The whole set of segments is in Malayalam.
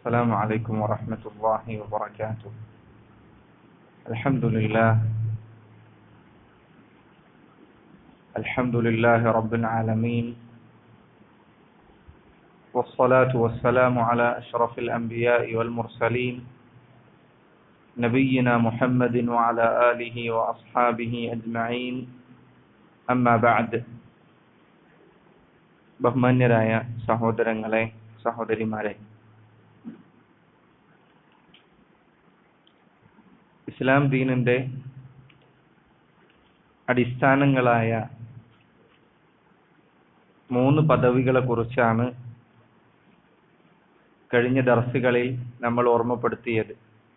السلام عليكم ورحمة الله وبركاته الحمد لله الحمد لله رب العالمين والصلاة والسلام على أشرف الأنبياء والمرسلين نبينا محمد وعلى آله وأصحابه أجمعين أما بعد ബഹുമാന്യരായ സഹോദരങ്ങളെ സഹോദരിമാരെ ഇസ്ലാം ദീനിന്റെ അടിസ്ഥാനങ്ങളായ മൂന്ന് പദവികളെ കുറിച്ചാണ് കഴിഞ്ഞ ദർസുകളിൽ നമ്മൾ ഓർമ്മപ്പെടുത്തിയത്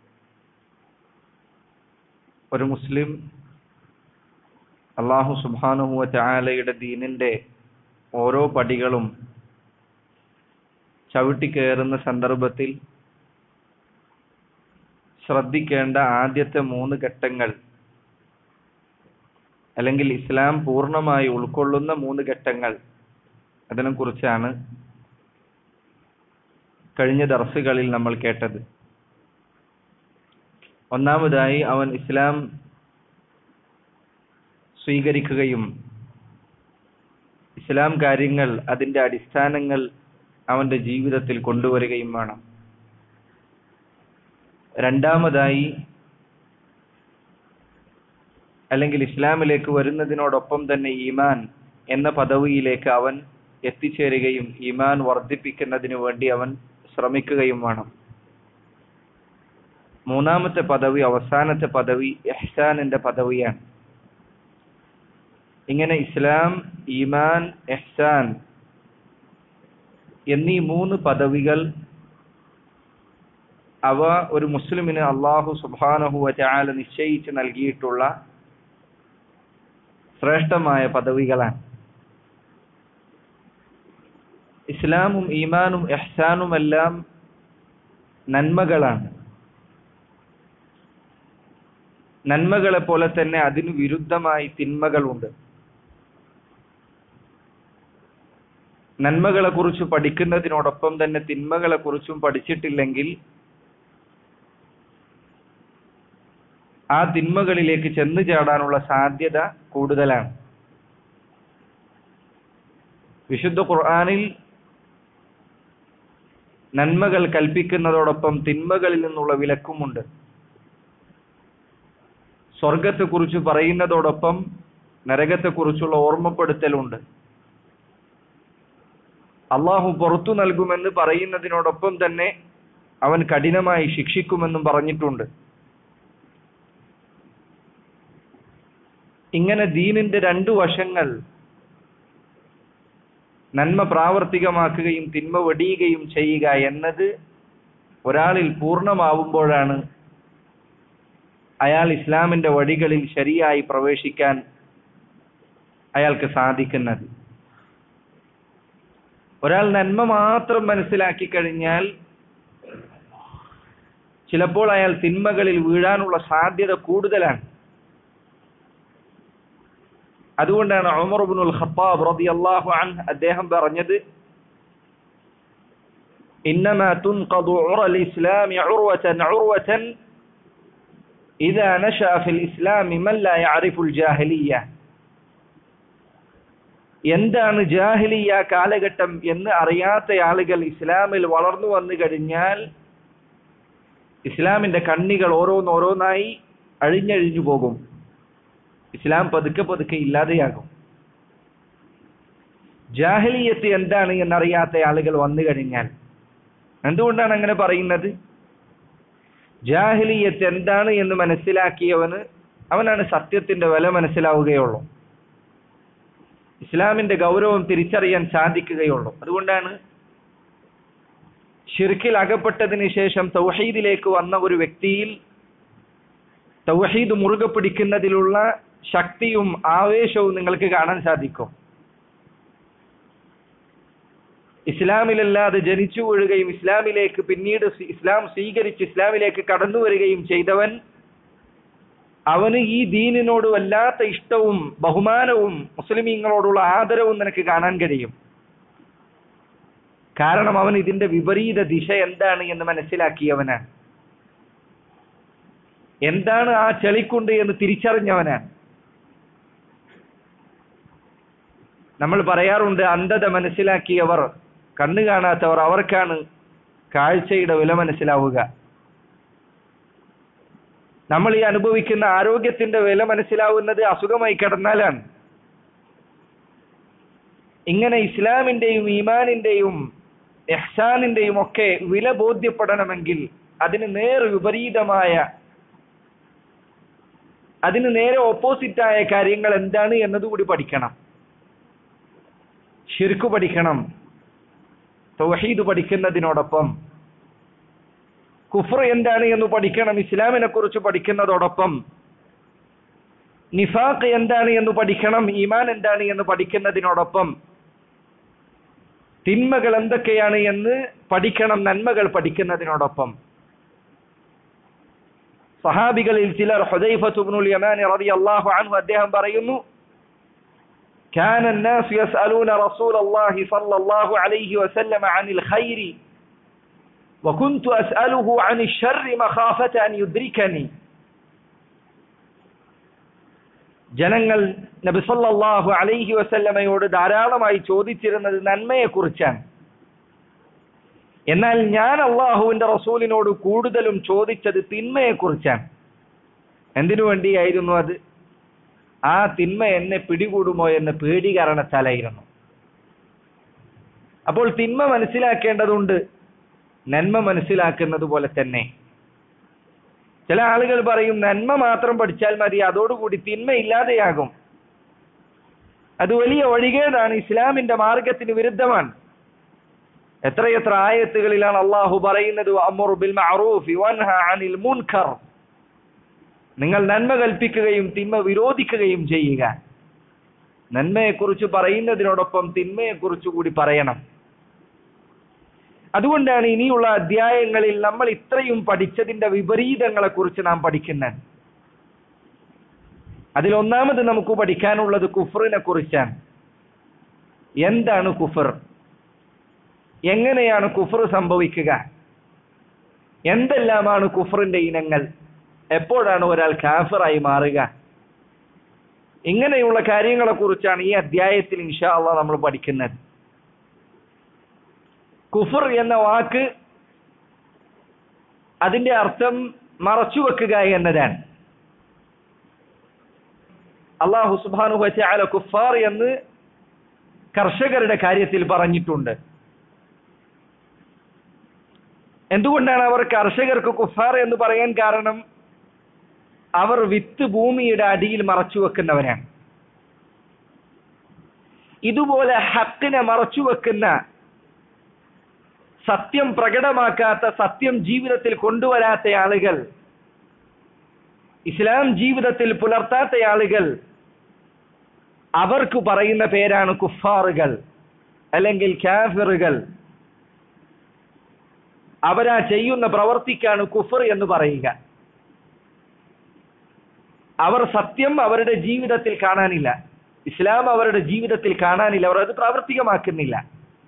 ഒരു മുസ്ലിം അള്ളാഹു സുബാനുഹുവ ചായാലയുടെ ദീനിന്റെ ഓരോ പടികളും ചവിട്ടിക്കയറുന്ന സന്ദർഭത്തിൽ ശ്രദ്ധിക്കേണ്ട ആദ്യത്തെ മൂന്ന് ഘട്ടങ്ങൾ അല്ലെങ്കിൽ ഇസ്ലാം പൂർണ്ണമായി ഉൾക്കൊള്ളുന്ന മൂന്ന് ഘട്ടങ്ങൾ അതിനെ കുറിച്ചാണ് കഴിഞ്ഞ ദർസുകളിൽ നമ്മൾ കേട്ടത് ഒന്നാമതായി അവൻ ഇസ്ലാം സ്വീകരിക്കുകയും ഇസ്ലാം കാര്യങ്ങൾ അതിന്റെ അടിസ്ഥാനങ്ങൾ അവന്റെ ജീവിതത്തിൽ കൊണ്ടുവരികയും വേണം രണ്ടാമതായി അല്ലെങ്കിൽ ഇസ്ലാമിലേക്ക് വരുന്നതിനോടൊപ്പം തന്നെ ഈമാൻ എന്ന പദവിയിലേക്ക് അവൻ എത്തിച്ചേരുകയും ഈമാൻ വർദ്ധിപ്പിക്കുന്നതിന് വേണ്ടി അവൻ ശ്രമിക്കുകയും വേണം മൂന്നാമത്തെ പദവി അവസാനത്തെ പദവി എഹ്സാനിന്റെ പദവിയാണ് ഇങ്ങനെ ഇസ്ലാം ഈമാൻ എഹ്സാൻ എന്നീ മൂന്ന് പദവികൾ അവ ഒരു മുസ്ലിമിന് അള്ളാഹു സുബാനഹു വചാല നിശ്ചയിച്ച് നൽകിയിട്ടുള്ള ശ്രേഷ്ഠമായ പദവികളാണ് ഇസ്ലാമും ഈമാനും എഹ്സാനും എല്ലാം നന്മകളാണ് നന്മകളെ പോലെ തന്നെ അതിനു വിരുദ്ധമായി തിന്മകളുണ്ട് നന്മകളെ കുറിച്ച് പഠിക്കുന്നതിനോടൊപ്പം തന്നെ തിന്മകളെ കുറിച്ചും പഠിച്ചിട്ടില്ലെങ്കിൽ ആ തിന്മകളിലേക്ക് ചെന്നു ചാടാനുള്ള സാധ്യത കൂടുതലാണ് വിശുദ്ധ ഖുർആാനിൽ നന്മകൾ കൽപ്പിക്കുന്നതോടൊപ്പം തിന്മകളിൽ നിന്നുള്ള വിലക്കുമുണ്ട് സ്വർഗത്തെക്കുറിച്ച് പറയുന്നതോടൊപ്പം നരകത്തെക്കുറിച്ചുള്ള ഓർമ്മപ്പെടുത്തലുണ്ട് അള്ളാഹു പുറത്തു നൽകുമെന്ന് പറയുന്നതിനോടൊപ്പം തന്നെ അവൻ കഠിനമായി ശിക്ഷിക്കുമെന്നും പറഞ്ഞിട്ടുണ്ട് ഇങ്ങനെ ദീനിന്റെ രണ്ടു വശങ്ങൾ നന്മ പ്രാവർത്തികമാക്കുകയും തിന്മ വെടിയുകയും ചെയ്യുക എന്നത് ഒരാളിൽ പൂർണ്ണമാവുമ്പോഴാണ് അയാൾ ഇസ്ലാമിന്റെ വഴികളിൽ ശരിയായി പ്രവേശിക്കാൻ അയാൾക്ക് സാധിക്കുന്നത് ഒരാൾ നന്മ മാത്രം മനസ്സിലാക്കി കഴിഞ്ഞാൽ ചിലപ്പോൾ അയാൾ തിന്മകളിൽ വീഴാനുള്ള സാധ്യത കൂടുതലാണ് അതുകൊണ്ടാണ് ഉമർ ഇബ്നുൽ ഖത്താബ് റളിയല്ലാഹു അൻഹു അദ്ദേഹം പറഞ്ഞത് إنما تنقض عرى الإسلام عروة عروة إذا نشأ في الإسلام من لا يعرف الجاهلية എന്താണ് ജാഹിലിയ കാലഘട്ടം എന്ന് അറിയാത്ത ആളുകൾ ഇസ്ലാമിൽ വളർന്നു വന്നു കഴിഞ്ഞാൽ ഇസ്ലാമിന്റെ കണ്ണികൾ ഓരോന്നോരോന്നായി അഴിഞ്ഞഴിഞ്ഞു പോകും ഇസ്ലാം പതുക്കെ പതുക്കെ ഇല്ലാതെയാകും ജാഹിലിയത്ത് എന്താണ് എന്നറിയാത്ത ആളുകൾ വന്നു കഴിഞ്ഞാൽ എന്തുകൊണ്ടാണ് അങ്ങനെ പറയുന്നത് ജാഹിലിയത്ത് എന്താണ് എന്ന് മനസ്സിലാക്കിയവന് അവനാണ് സത്യത്തിന്റെ വില മനസ്സിലാവുകയുള്ളൂ ഇസ്ലാമിന്റെ ഗൗരവം തിരിച്ചറിയാൻ സാധിക്കുകയുള്ളൂ അതുകൊണ്ടാണ് ഷിർക്കിൽ അകപ്പെട്ടതിന് ശേഷം തൗഹീദിലേക്ക് വന്ന ഒരു വ്യക്തിയിൽ തൗഹീദ് മുറുകെ പിടിക്കുന്നതിലുള്ള ശക്തിയും ആവേശവും നിങ്ങൾക്ക് കാണാൻ സാധിക്കും ഇസ്ലാമിലല്ലാതെ ജനിച്ചു വീഴുകയും ഇസ്ലാമിലേക്ക് പിന്നീട് ഇസ്ലാം സ്വീകരിച്ച് ഇസ്ലാമിലേക്ക് കടന്നു വരികയും ചെയ്തവൻ അവന് ഈ ദീനിനോട് വല്ലാത്ത ഇഷ്ടവും ബഹുമാനവും മുസ്ലിമീങ്ങളോടുള്ള ആദരവും നിനക്ക് കാണാൻ കഴിയും കാരണം അവൻ ഇതിന്റെ വിപരീത ദിശ എന്താണ് എന്ന് മനസ്സിലാക്കിയവനാണ് എന്താണ് ആ ചെളിക്കുണ്ട് എന്ന് തിരിച്ചറിഞ്ഞവനാണ് നമ്മൾ പറയാറുണ്ട് അന്ധത മനസ്സിലാക്കിയവർ കണ്ണു കാണാത്തവർ അവർക്കാണ് കാഴ്ചയുടെ വില മനസ്സിലാവുക നമ്മൾ ഈ അനുഭവിക്കുന്ന ആരോഗ്യത്തിന്റെ വില മനസ്സിലാവുന്നത് അസുഖമായി കിടന്നാലാണ് ഇങ്ങനെ ഇസ്ലാമിന്റെയും ഈമാനിന്റെയും എഹ്സാനിന്റെയും ഒക്കെ വില ബോധ്യപ്പെടണമെങ്കിൽ അതിന് നേർ വിപരീതമായ അതിന് നേരെ ഓപ്പോസിറ്റായ കാര്യങ്ങൾ എന്താണ് എന്നതുകൂടി പഠിക്കണം ഷിർക്ക് പഠിക്കണം തൗഹീദ് പഠിക്കുന്നതിനോടൊപ്പം കുഫർ എന്താണ് എന്ന് പഠിക്കണം ഇസ്ലാമിനെ കുറിച്ച് പഠിക്കുന്നതോടൊപ്പം നിഫാഖ് എന്താണ് എന്ന് പഠിക്കണം ഈമാൻ എന്താണ് എന്ന് പഠിക്കുന്നതിനോടൊപ്പം തിന്മകൾ എന്തൊക്കെയാണ് എന്ന് പഠിക്കണം നന്മകൾ പഠിക്കുന്നതിനോടൊപ്പം സഹാബികളിൽ ചിലർ ഹുദൈഫത്തുബ്നുൽ യമാനി റളിയല്ലാഹു അൻഹു അദ്ദേഹം പറയുന്നു كان الناس يسألون رسول الله صلى الله عليه وسلم عن الخير وكنت أسأله عن الشر مخافة أن يدركني ജനങ്ങൾ നബി സല്ലല്ലാഹു അലൈഹി വസല്ലമയോട് ധാരാളമായി ചോദിച്ചിരുന്നത് നന്മയെക്കുറിച്ചാണ് എന്നാൽ ഞാൻ അള്ളാഹുവിന്റെ റസൂലിനോട് കൂടുതലും ചോദിച്ചത് തിന്മയെക്കുറിച്ചാണ് എന്തിനു വേണ്ടിയായിരുന്നു അത് ആ തിന്മ എന്നെ പിടികൂടുമോ എന്ന് പേടി കാരണത്താലായിരുന്നു അപ്പോൾ തിന്മ മനസ്സിലാക്കേണ്ടതുണ്ട് നന്മ മനസ്സിലാക്കുന്നത് പോലെ തന്നെ ചില ആളുകൾ പറയും നന്മ മാത്രം പഠിച്ചാൽ മതി അതോടുകൂടി തിന്മ ഇല്ലാതെയാകും അത് വലിയ വഴികേടാണ് ഇസ്ലാമിന്റെ മാർഗത്തിന് വിരുദ്ധമാണ് എത്രയെത്ര ആയത്തുകളിലാണ് അള്ളാഹു പറയുന്നത് അമ്മുർ ബിൽ മഅറൂഫ് വൻഹ അനിൽ മുൻകർ നിങ്ങൾ നന്മ കൽപ്പിക്കുകയും തിന്മ വിരോധിക്കുകയും ചെയ്യുക നന്മയെക്കുറിച്ച് പറയുന്നതിനോടൊപ്പം തിന്മയെക്കുറിച്ച് കൂടി പറയണം അതുകൊണ്ടാണ് ഇനിയുള്ള അധ്യായങ്ങളിൽ നമ്മൾ ഇത്രയും പഠിച്ചതിന്റെ വിപരീതങ്ങളെ കുറിച്ച് നാം പഠിക്കുന്നത് അതിൽ ഒന്നാമത് നമുക്ക് പഠിക്കാനുള്ളത് കുഫറിനെ കുറിച്ചാണ് എന്താണ് കുഫർ എങ്ങനെയാണ് കുഫർ സംഭവിക്കുക എന്തെല്ലാമാണ് കുഫറിന്റെ ഇനങ്ങൾ എപ്പോഴാണ് ഒരാൾ കാഫിറായി മാറുക ഇങ്ങനെയുള്ള കാര്യങ്ങളെ കുറിച്ചാണ് ഈ അധ്യായത്തിൽ ഇൻഷാ അള്ളാ നമ്മൾ പഠിക്കുന്നത് കുഫർ എന്ന വാക്ക് അതിന്റെ അർത്ഥം മറച്ചുവെക്കുക എന്നതാണ് അള്ളാഹു സുബാനു വച്ചാല കുഫാർ എന്ന് കർഷകരുടെ കാര്യത്തിൽ പറഞ്ഞിട്ടുണ്ട് എന്തുകൊണ്ടാണ് അവർ കർഷകർക്ക് കുഫാർ എന്ന് പറയാൻ കാരണം അവർ വിത്ത് ഭൂമിയുടെ അടിയിൽ മറച്ചു വെക്കുന്നവരാണ് ഇതുപോലെ ഹക്കിനെ മറച്ചു വെക്കുന്ന സത്യം പ്രകടമാക്കാത്ത സത്യം ജീവിതത്തിൽ കൊണ്ടുവരാത്ത ആളുകൾ ഇസ്ലാം ജീവിതത്തിൽ പുലർത്താത്ത ആളുകൾ അവർക്ക് പറയുന്ന പേരാണ് കുഫാറുകൾ അല്ലെങ്കിൽ കാഫിറുകൾ അവരാ ചെയ്യുന്ന പ്രവർത്തിക്കാണ് കുഫർ എന്ന് പറയുക അവർ സത്യം അവരുടെ ജീവിതത്തിൽ കാണാനില്ല ഇസ്ലാം അവരുടെ ജീവിതത്തിൽ കാണാനില്ല അവർ അത് പ്രാവർത്തികമാക്കുന്നില്ല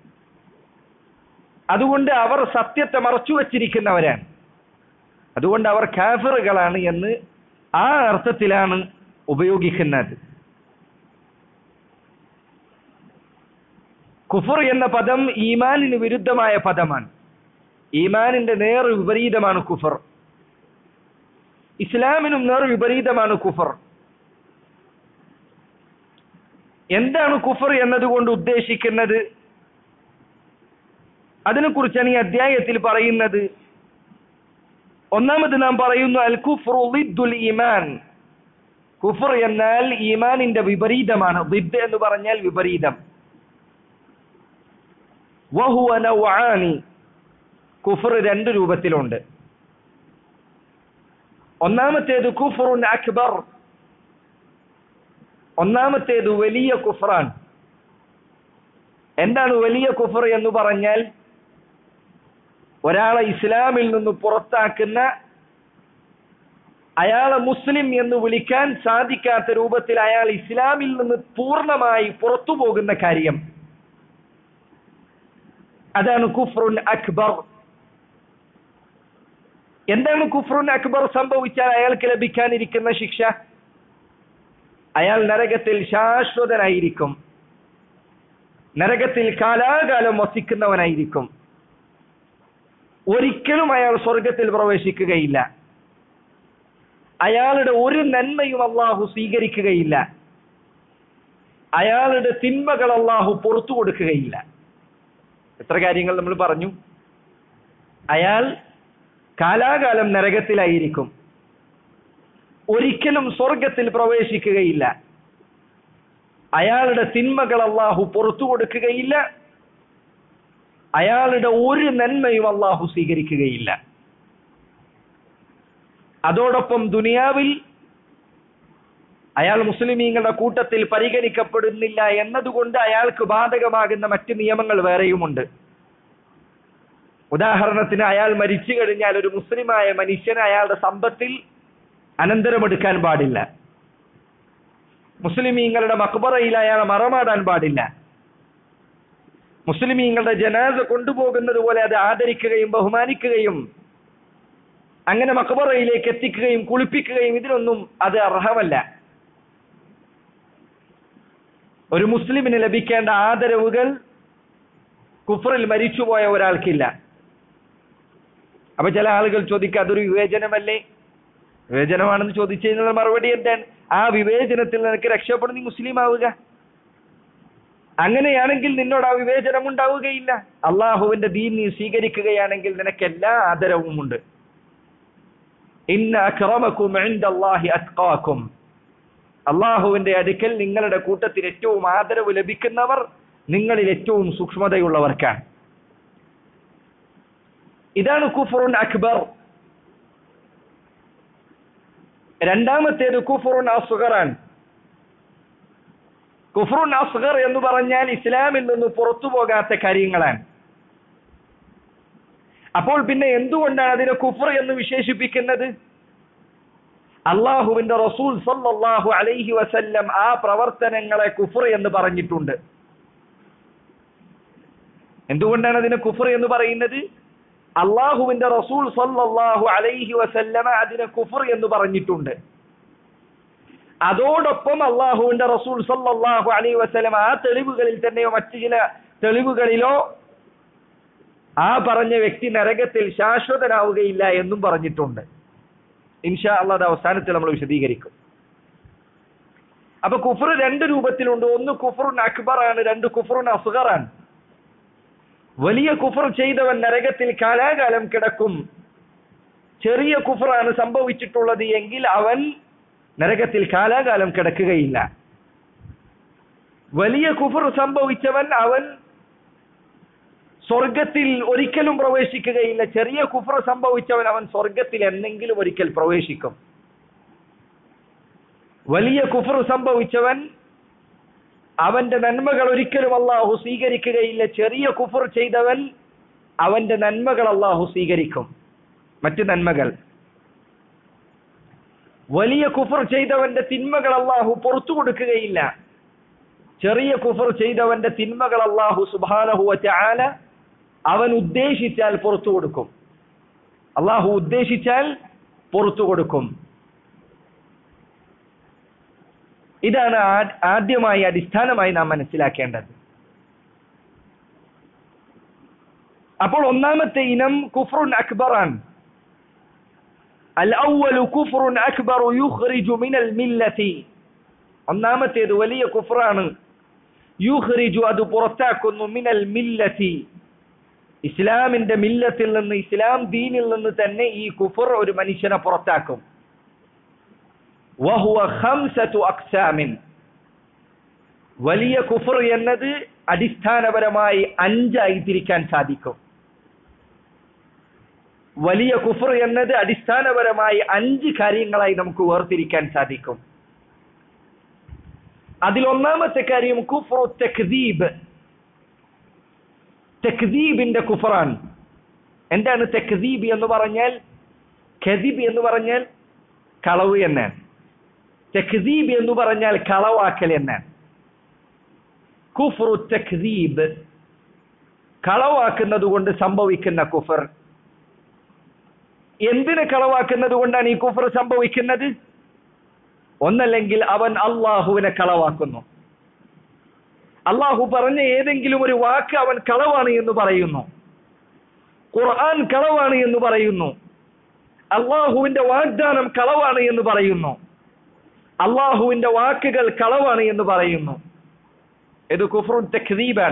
അതുകൊണ്ട് അവർ സത്യത്തെ മറച്ചു വച്ചിരിക്കുന്നവരാണ് അതുകൊണ്ട് അവർ കാഫിറുകളാണ് എന്ന് ആ അർത്ഥത്തിലാണ് ഉപയോഗിക്കുന്നത് കുഫർ എന്ന പദം ഈമാനിന് വിരുദ്ധമായ പദമാണ് ഈമാനിന്റെ നേർ വിപരീതമാണ് കുഫർ ഇസ്ലാമിനും നേർ വിപരീതമാണ് കുഫർ എന്താണ് കുഫർ എന്നതുകൊണ്ട് ഉദ്ദേശിക്കുന്നത് അതിനെക്കുറിച്ചാണ് ഈ അധ്യായത്തിൽ പറയുന്നത് ഒന്നാമത് നാം പറയുന്നു അൽ കുഫ്റുൽ ഈമാൻ കുഫർ എന്നാൽ ഈമാനിന്റെ വിപരീതമാണ് ദിദ് എന്ന് പറഞ്ഞാൽ വിപരീതം വഹുവ നൗആനി കുഫർ രണ്ട് രൂപത്തിലുണ്ട് ഒന്നാമത്തേത് കുഫറുൻ അക്ബർ ഒന്നാമത്തേത് വലിയ കുഫറാൻ എന്താണ് വലിയ കുഫർ എന്ന് പറഞ്ഞാൽ ഒരാളെ ഇസ്ലാമിൽ നിന്ന് പുറത്താക്കുന്ന അയാളെ മുസ്ലിം എന്ന് വിളിക്കാൻ സാധിക്കാത്ത രൂപത്തിൽ അയാൾ ഇസ്ലാമിൽ നിന്ന് പൂർണ്ണമായി പുറത്തു പോകുന്ന കാര്യം അതാണ് കുഫ്റുൻ അക്ബർ എന്താണ് കുഫ്റുൻ അക്ബർ സംഭവിച്ചാൽ അയാൾക്ക് ലഭിക്കാനിരിക്കുന്ന ശിക്ഷ അയാൾ നരകത്തിൽ ശാശ്വതനായിരിക്കും നരകത്തിൽ കാലാകാലം വസിക്കുന്നവനായിരിക്കും ഒരിക്കലും അയാൾ സ്വർഗത്തിൽ പ്രവേശിക്കുകയില്ല അയാളുടെ ഒരു നന്മയും അള്ളാഹു സ്വീകരിക്കുകയില്ല അയാളുടെ തിന്മകൾ അള്ളാഹു പുറത്തു കൊടുക്കുകയില്ല എത്ര കാര്യങ്ങൾ നമ്മൾ പറഞ്ഞു അയാൾ കാലാകാലം നരകത്തിലായിരിക്കും ഒരിക്കലും സ്വർഗത്തിൽ പ്രവേശിക്കുകയില്ല അയാളുടെ തിന്മകൾ അള്ളാഹു പുറത്തു കൊടുക്കുകയില്ല അയാളുടെ ഒരു നന്മയും അള്ളാഹു സ്വീകരിക്കുകയില്ല അതോടൊപ്പം ദുനിയാവിൽ അയാൾ മുസ്ലിമീങ്ങളുടെ കൂട്ടത്തിൽ പരിഗണിക്കപ്പെടുന്നില്ല എന്നതുകൊണ്ട് അയാൾക്ക് ബാധകമാകുന്ന മറ്റ് നിയമങ്ങൾ വേറെയുമുണ്ട് ഉദാഹരണത്തിന് അയാൾ മരിച്ചു കഴിഞ്ഞാൽ ഒരു മുസ്ലിമായ മനുഷ്യന് അയാളുടെ സമ്പത്തിൽ അനന്തരമെടുക്കാൻ പാടില്ല മുസ്ലിമീങ്ങളുടെ മക്ബറയിൽ അയാൾ മറമാടാൻ പാടില്ല മുസ്ലിമീങ്ങളുടെ ജനാസ കൊണ്ടുപോകുന്നത് പോലെ അത് ആദരിക്കുകയും ബഹുമാനിക്കുകയും അങ്ങനെ മക്ബറയിലേക്ക് എത്തിക്കുകയും കുളിപ്പിക്കുകയും ഇതിനൊന്നും അത് അർഹമല്ല ഒരു മുസ്ലിമിന് ലഭിക്കേണ്ട ആദരവുകൾ കുഫറിൽ മരിച്ചുപോയ ഒരാൾക്കില്ല അപ്പൊ ചില ആളുകൾ ചോദിക്കുക അതൊരു വിവേചനമല്ലേ വിവേചനമാണെന്ന് ചോദിച്ചു കഴിഞ്ഞാൽ മറുപടി എന്താണ് ആ വിവേചനത്തിൽ നിനക്ക് രക്ഷപ്പെടുന്ന നീ മുസ്ലിം ആവുക അങ്ങനെയാണെങ്കിൽ നിന്നോട് ആ വിവേചനം ഉണ്ടാവുകയില്ല അള്ളാഹുവിന്റെ ദീൻ നീ സ്വീകരിക്കുകയാണെങ്കിൽ നിനക്ക് എല്ലാ ആദരവും ഉണ്ട് ഇന്ന അക്രമക്കും അള്ളാഹി അത്കാക്കും അള്ളാഹുവിന്റെ അടുക്കൽ നിങ്ങളുടെ കൂട്ടത്തിൽ ഏറ്റവും ആദരവ് ലഭിക്കുന്നവർ നിങ്ങളിൽ ഏറ്റവും സൂക്ഷ്മതയുള്ളവർക്കാണ് ഇതാണ് കുഫറുൻ അക്ബർ രണ്ടാമത്തേത് കുഫറുൻ അസുഗറാണ് കുഫറുൻ അസ്ഗർ എന്ന് പറഞ്ഞാൽ ഇസ്ലാമിൽ നിന്ന് പുറത്തു പോകാത്ത കാര്യങ്ങളാണ് അപ്പോൾ പിന്നെ എന്തുകൊണ്ടാണ് അതിനെ കുഫർ എന്ന് വിശേഷിപ്പിക്കുന്നത് അള്ളാഹുവിന്റെ റസൂൽ സല്ലല്ലാഹു അലൈഹി വസല്ലം ആ പ്രവർത്തനങ്ങളെ കുഫർ എന്ന് പറഞ്ഞിട്ടുണ്ട് എന്തുകൊണ്ടാണ് അതിനെ കുഫർ എന്ന് പറയുന്നത് അള്ളാഹുവിന്റെ റസൂൽ സല്ലല്ലാഹു അലൈഹി വസല്ലമ അതിനെ കുഫർ എന്ന് പറഞ്ഞിട്ടുണ്ട് അതോടൊപ്പം അള്ളാഹുവിന്റെ റസൂൽ സല്ലല്ലാഹു അലൈഹി വസല്ലം ആ തെളിവുകളിൽ തന്നെയോ മറ്റു ചില തെളിവുകളിലോ ആ പറഞ്ഞ വ്യക്തി നരകത്തിൽ ശാശ്വതനാവുകയില്ല എന്നും പറഞ്ഞിട്ടുണ്ട് ഇൻഷാ അള്ളാഹ് അവസാനത്തിൽ നമ്മൾ വിശദീകരിക്കും അപ്പൊ കുഫർ രണ്ട് രൂപത്തിലുണ്ട് ഒന്ന് കുഫറുൻ അക്ബർ ആണ് രണ്ട് കുഫറുൻ അസ്ഗറാണ് വലിയ കുഫർ ചെയ്തവൻ നരകത്തിൽ കാലാകാലം കിടക്കും ചെറിയ കുഫറാണ് സംഭവിച്ചിട്ടുള്ളത് എങ്കിൽ അവൻ നരകത്തിൽ കാലാകാലം കിടക്കുകയില്ല വലിയ കുഫർ സംഭവിച്ചവൻ അവൻ സ്വർഗത്തിൽ ഒരിക്കലും പ്രവേശിക്കുകയില്ല ചെറിയ കുഫർ സംഭവിച്ചവൻ അവൻ സ്വർഗത്തിൽ എന്തെങ്കിലും ഒരിക്കൽ പ്രവേശിക്കും വലിയ കുഫർ സംഭവിച്ചവൻ അവന്റെ നന്മകൾ ഒരിക്കലും അള്ളാഹു സ്വീകരിക്കുകയില്ല ചെറിയ കുഫർ ചെയ്തവൻ അവന്റെ നന്മകൾ അള്ളാഹു സ്വീകരിക്കും മറ്റ് നന്മകൾ വലിയ കുഫർ ചെയ്തവന്റെ തിന്മകൾ അള്ളാഹു പുറത്തു കൊടുക്കുകയില്ല ചെറിയ കുഫർ ചെയ്തവന്റെ തിന്മകൾ അള്ളാഹു സുബാനഹുവ ചാല അവൻ ഉദ്ദേശിച്ചാൽ പുറത്തു കൊടുക്കും അള്ളാഹു ഉദ്ദേശിച്ചാൽ പുറത്തു കൊടുക്കും ഇതാണ് ആദ്യമായി അടിസ്ഥാനമായി നാം മനസ്സിലാക്കേണ്ടത് അപ്പോൾ ഒന്നാമത്തെ ഇനം കുഫറുൻ അക്ബറാണ് الأول كفر أكبر يخرج من الملة ഒന്നാമത്തേത് വലിയ കുഫറാണ് യുഹ്റിജു അത് പുറത്താക്കുന്നു മിനൽ മില്ലത്തി ഇസ്ലാമിന്റെ മില്ലത്തിൽ നിന്ന് ഇസ്ലാം ദീനിൽ നിന്ന് തന്നെ ഈ കുഫർ ഒരു മനുഷ്യനെ പുറത്താക്കും വഹുവ ഖംസതു അക്സാമിൻ വലിയ കുഫർ എന്നത് അടിസ്ഥാനപരമായി അഞ്ചായി തിരിക്കാൻ സാധിക്കും വലിയ കുഫർ എന്നത് അടിസ്ഥാനപരമായി അഞ്ച് കാര്യങ്ങളായി നമുക്ക് വേർതിരിക്കാൻ സാധിക്കും അതിലൊന്നാമത്തെ കാര്യം കുഫറു തെക്ദീബ് തെക്ദീബിന്റെ കുഫറാണ് എന്താണ് തെക്ദീബ് എന്ന് പറഞ്ഞാൽ ഖദീബ് എന്ന് പറഞ്ഞാൽ കളവ് എന്നാണ് തെക്ദീബ് എന്ന് പറഞ്ഞാൽ കളവാക്കൽ എന്നാണ് കുഫ്റു തെക്ദീബ് കളവാക്കുന്നത് കൊണ്ട് സംഭവിക്കുന്ന കുഫർ എന്തിന് കളവാക്കുന്നത് കൊണ്ടാണ് ഈ കുഫർ സംഭവിക്കുന്നത് ഒന്നല്ലെങ്കിൽ അവൻ അള്ളാഹുവിനെ കളവാക്കുന്നു അള്ളാഹു പറഞ്ഞ ഏതെങ്കിലും ഒരു വാക്ക് അവൻ കളവാണ് എന്ന് പറയുന്നു ഖുർആൻ കളവാണ് എന്ന് പറയുന്നു അള്ളാഹുവിന്റെ വാഗ്ദാനം കളവാണ് എന്ന് പറയുന്നു അള്ളാഹുവിന്റെ വാക്കുകൾ കളവാണ് എന്ന് പറയുന്നു ഇത് കുഫറുൻ തഖ്ദീബാൻ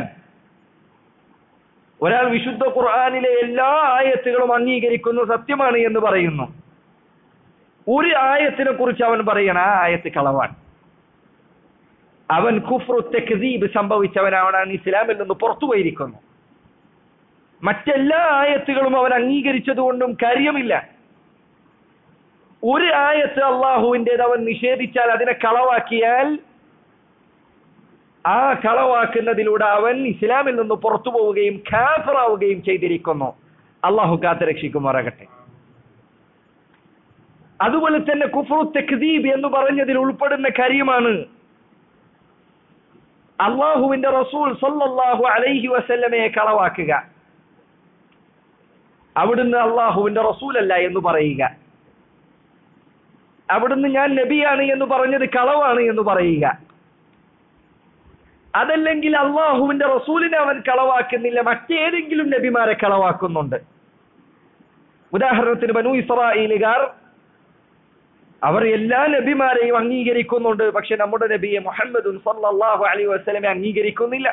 ഒരാൾ വിശുദ്ധ ഖുർആനിലെ എല്ലാ ആയത്തുകളും അംഗീകരിക്കുന്നു സത്യമാണ് എന്ന് പറയുന്നു ഒരു ആയത്തിനെ കുറിച്ച് അവൻ പറയണം ആ ആയത്ത് കളവാൻ അവൻ കുഫ്രു തെക്ദീബ് സംഭവിച്ചവനാവനാണ് ഇസ്ലാമിൽ നിന്ന് പുറത്തുപോയിരിക്കുന്നു മറ്റെല്ലാ ആയത്തുകളും അവൻ അംഗീകരിച്ചതുകൊണ്ടും കാര്യമില്ല ഒരു ആയത്ത് അള്ളാഹുവിൻ്റെത് അവൻ നിഷേധിച്ചാൽ അതിനെ കളവാക്കിയാൽ ആ കളവാക്കുന്നതിലൂടെ അവൻ ഇസ്ലാമിൽ നിന്ന് പുറത്തു പോവുകയും ഖാഫറാവുകയും ചെയ്തിരിക്കുന്നു അള്ളാഹു കാത്ത് രക്ഷിക്കുമാറാകട്ടെ അതുപോലെ തന്നെ കുഫ്രു തെക്ദീബ് എന്ന് പറഞ്ഞതിൽ ഉൾപ്പെടുന്ന കാര്യമാണ് അള്ളാഹുവിന്റെ റസൂൽ സല്ലല്ലാഹു അലൈഹി വസല്ലമയെ കളവാക്കുക അവിടുന്ന് അള്ളാഹുവിന്റെ റസൂലല്ല എന്ന് പറയുക അവിടുന്ന് ഞാൻ നബിയാണ് എന്ന് പറഞ്ഞത് കളവാണ് എന്ന് പറയുക അതല്ലെങ്കിൽ അള്ളാഹുവിന്റെ റസൂലിനെ അവൻ കളവാക്കുന്നില്ല മറ്റേതെങ്കിലും നബിമാരെ കളവാക്കുന്നുണ്ട് ഉദാഹരണത്തിന് ബനു ഇസ്രായേലുകാർ അവർ എല്ലാ നബിമാരെയും അംഗീകരിക്കുന്നുണ്ട് പക്ഷെ നമ്മുടെ നബിയെ മുഹമ്മദ് സല്ലല്ലാഹു അലൈഹി വസല്ലമെ അംഗീകരിക്കുന്നില്ല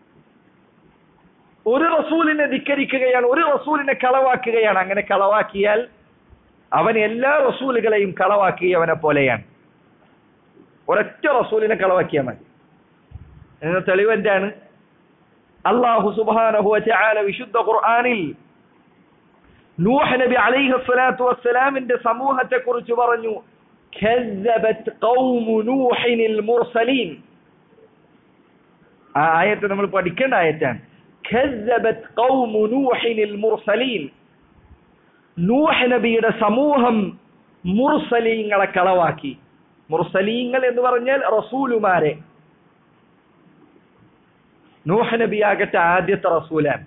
ഒരു റസൂലിനെ ധിക്കരിക്കുകയാണ് ഒരു റസൂലിനെ കളവാക്കുകയാണ് അങ്ങനെ കളവാക്കിയാൽ അവൻ എല്ലാ റസൂലുകളെയും കളവാക്കിയവനെ പോലെയാണ് ഒരൊറ്റ റസൂലിനെ കളവാക്കിയാൽ മതി എന്ന തെളിവ് എന്താണ് അള്ളാഹു സുബ്ഹാനഹു വതആല വിശുദ്ധ ഖുർആനിൽ നൂഹ് നബി അലൈഹി സ്വലാത്തു വസ്സലാമിന്റെ സമൂഹത്തെ കുറിച്ച് പറഞ്ഞു കസ്സബത് ഖൗമു നൂഹിനിൽ മുർസലീൻ ആ ആയത്ത് നമ്മൾ പഠിക്കേണ്ട ആയത്താണ് കസ്സബത് ഖൗമു നൂഹിനിൽ മുർസലീൻ നൂഹ് നബിയുടെ സമൂഹം മുർസലീങ്ങളെ കളവാക്കി മുർസലീങ്ങൾ എന്ന് പറഞ്ഞാൽ റസൂലുമാരെ നൂഹ് നബി ആകട്ടെ ആദ്യത്തെ റസൂലാണ്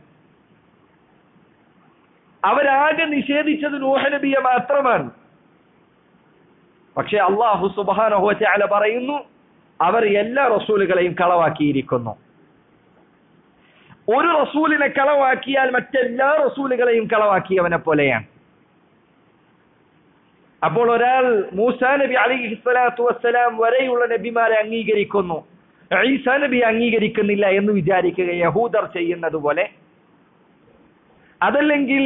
അവരാകെ നിഷേധിച്ചത് നൂഹ നബിയെ മാത്രമാണ് പക്ഷെ അള്ളാഹു സുബാനഹുല പറയുന്നു അവർ എല്ലാ റസൂലുകളെയും കളവാക്കിയിരിക്കുന്നു ഒരു റസൂലിനെ കളവാക്കിയാൽ മറ്റെല്ലാ റസൂലുകളെയും കളവാക്കിയവനെ പോലെയാണ് അപ്പോൾ ഒരാൾ മൂസാ നബി അലിഹി സ്വലാത്തു വസ്സലാം വരെയുള്ള നബിമാരെ അംഗീകരിക്കുന്നു ഈസാ നബി അംഗീകരിക്കുന്നില്ല എന്ന് വിചാരിക്കുക യഹൂദർ ചെയ്യുന്നത് പോലെ അതല്ലെങ്കിൽ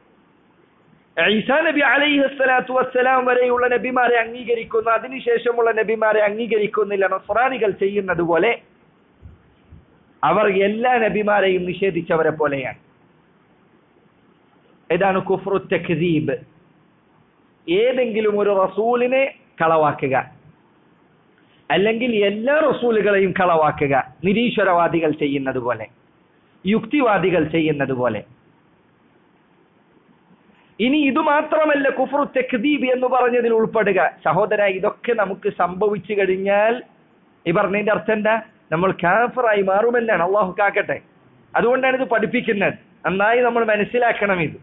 ഈസാ നബി അലൈഹി സ്വലാത്തു വസ്സലാം വരെയുള്ള നബിമാരെ അംഗീകരിക്കുന്നു അതിനുശേഷമുള്ള നബിമാരെ അംഗീകരിക്കുന്നില്ല നസ്രാനികൾ ചെയ്യുന്നത് പോലെ അവർ എല്ലാ നബിമാരെയും നിഷേധിച്ചവരെ പോലെയാണ് ഇതാണ് കുഫ്രു തഖ്ദീബ് ഏതെങ്കിലും ഒരു റസൂലിനെ കളവാക്കുക അല്ലെങ്കിൽ എല്ലാ റസൂലുകളെയും കളവാക്കുക നിരീശ്വരവാദികൾ ചെയ്യുന്നത് പോലെ യുക്തിവാദികൾ ചെയ്യുന്നത് പോലെ ഇനി ഇത് മാത്രമല്ല കുഫ്രു തെക്ദീബ് എന്ന് പറഞ്ഞതിൽ ഉൾപ്പെടുക സഹോദര ഇതൊക്കെ നമുക്ക് സംഭവിച്ചു കഴിഞ്ഞാൽ ഈ പറഞ്ഞതിന്റെ അർത്ഥം എന്താ നമ്മൾ കാഫറായി മാറുമെന്നാണ് അള്ളാഹു കാക്കട്ടെ അതുകൊണ്ടാണ് ഇത് പഠിപ്പിക്കുന്നത് നന്നായി നമ്മൾ മനസ്സിലാക്കണം ഇത്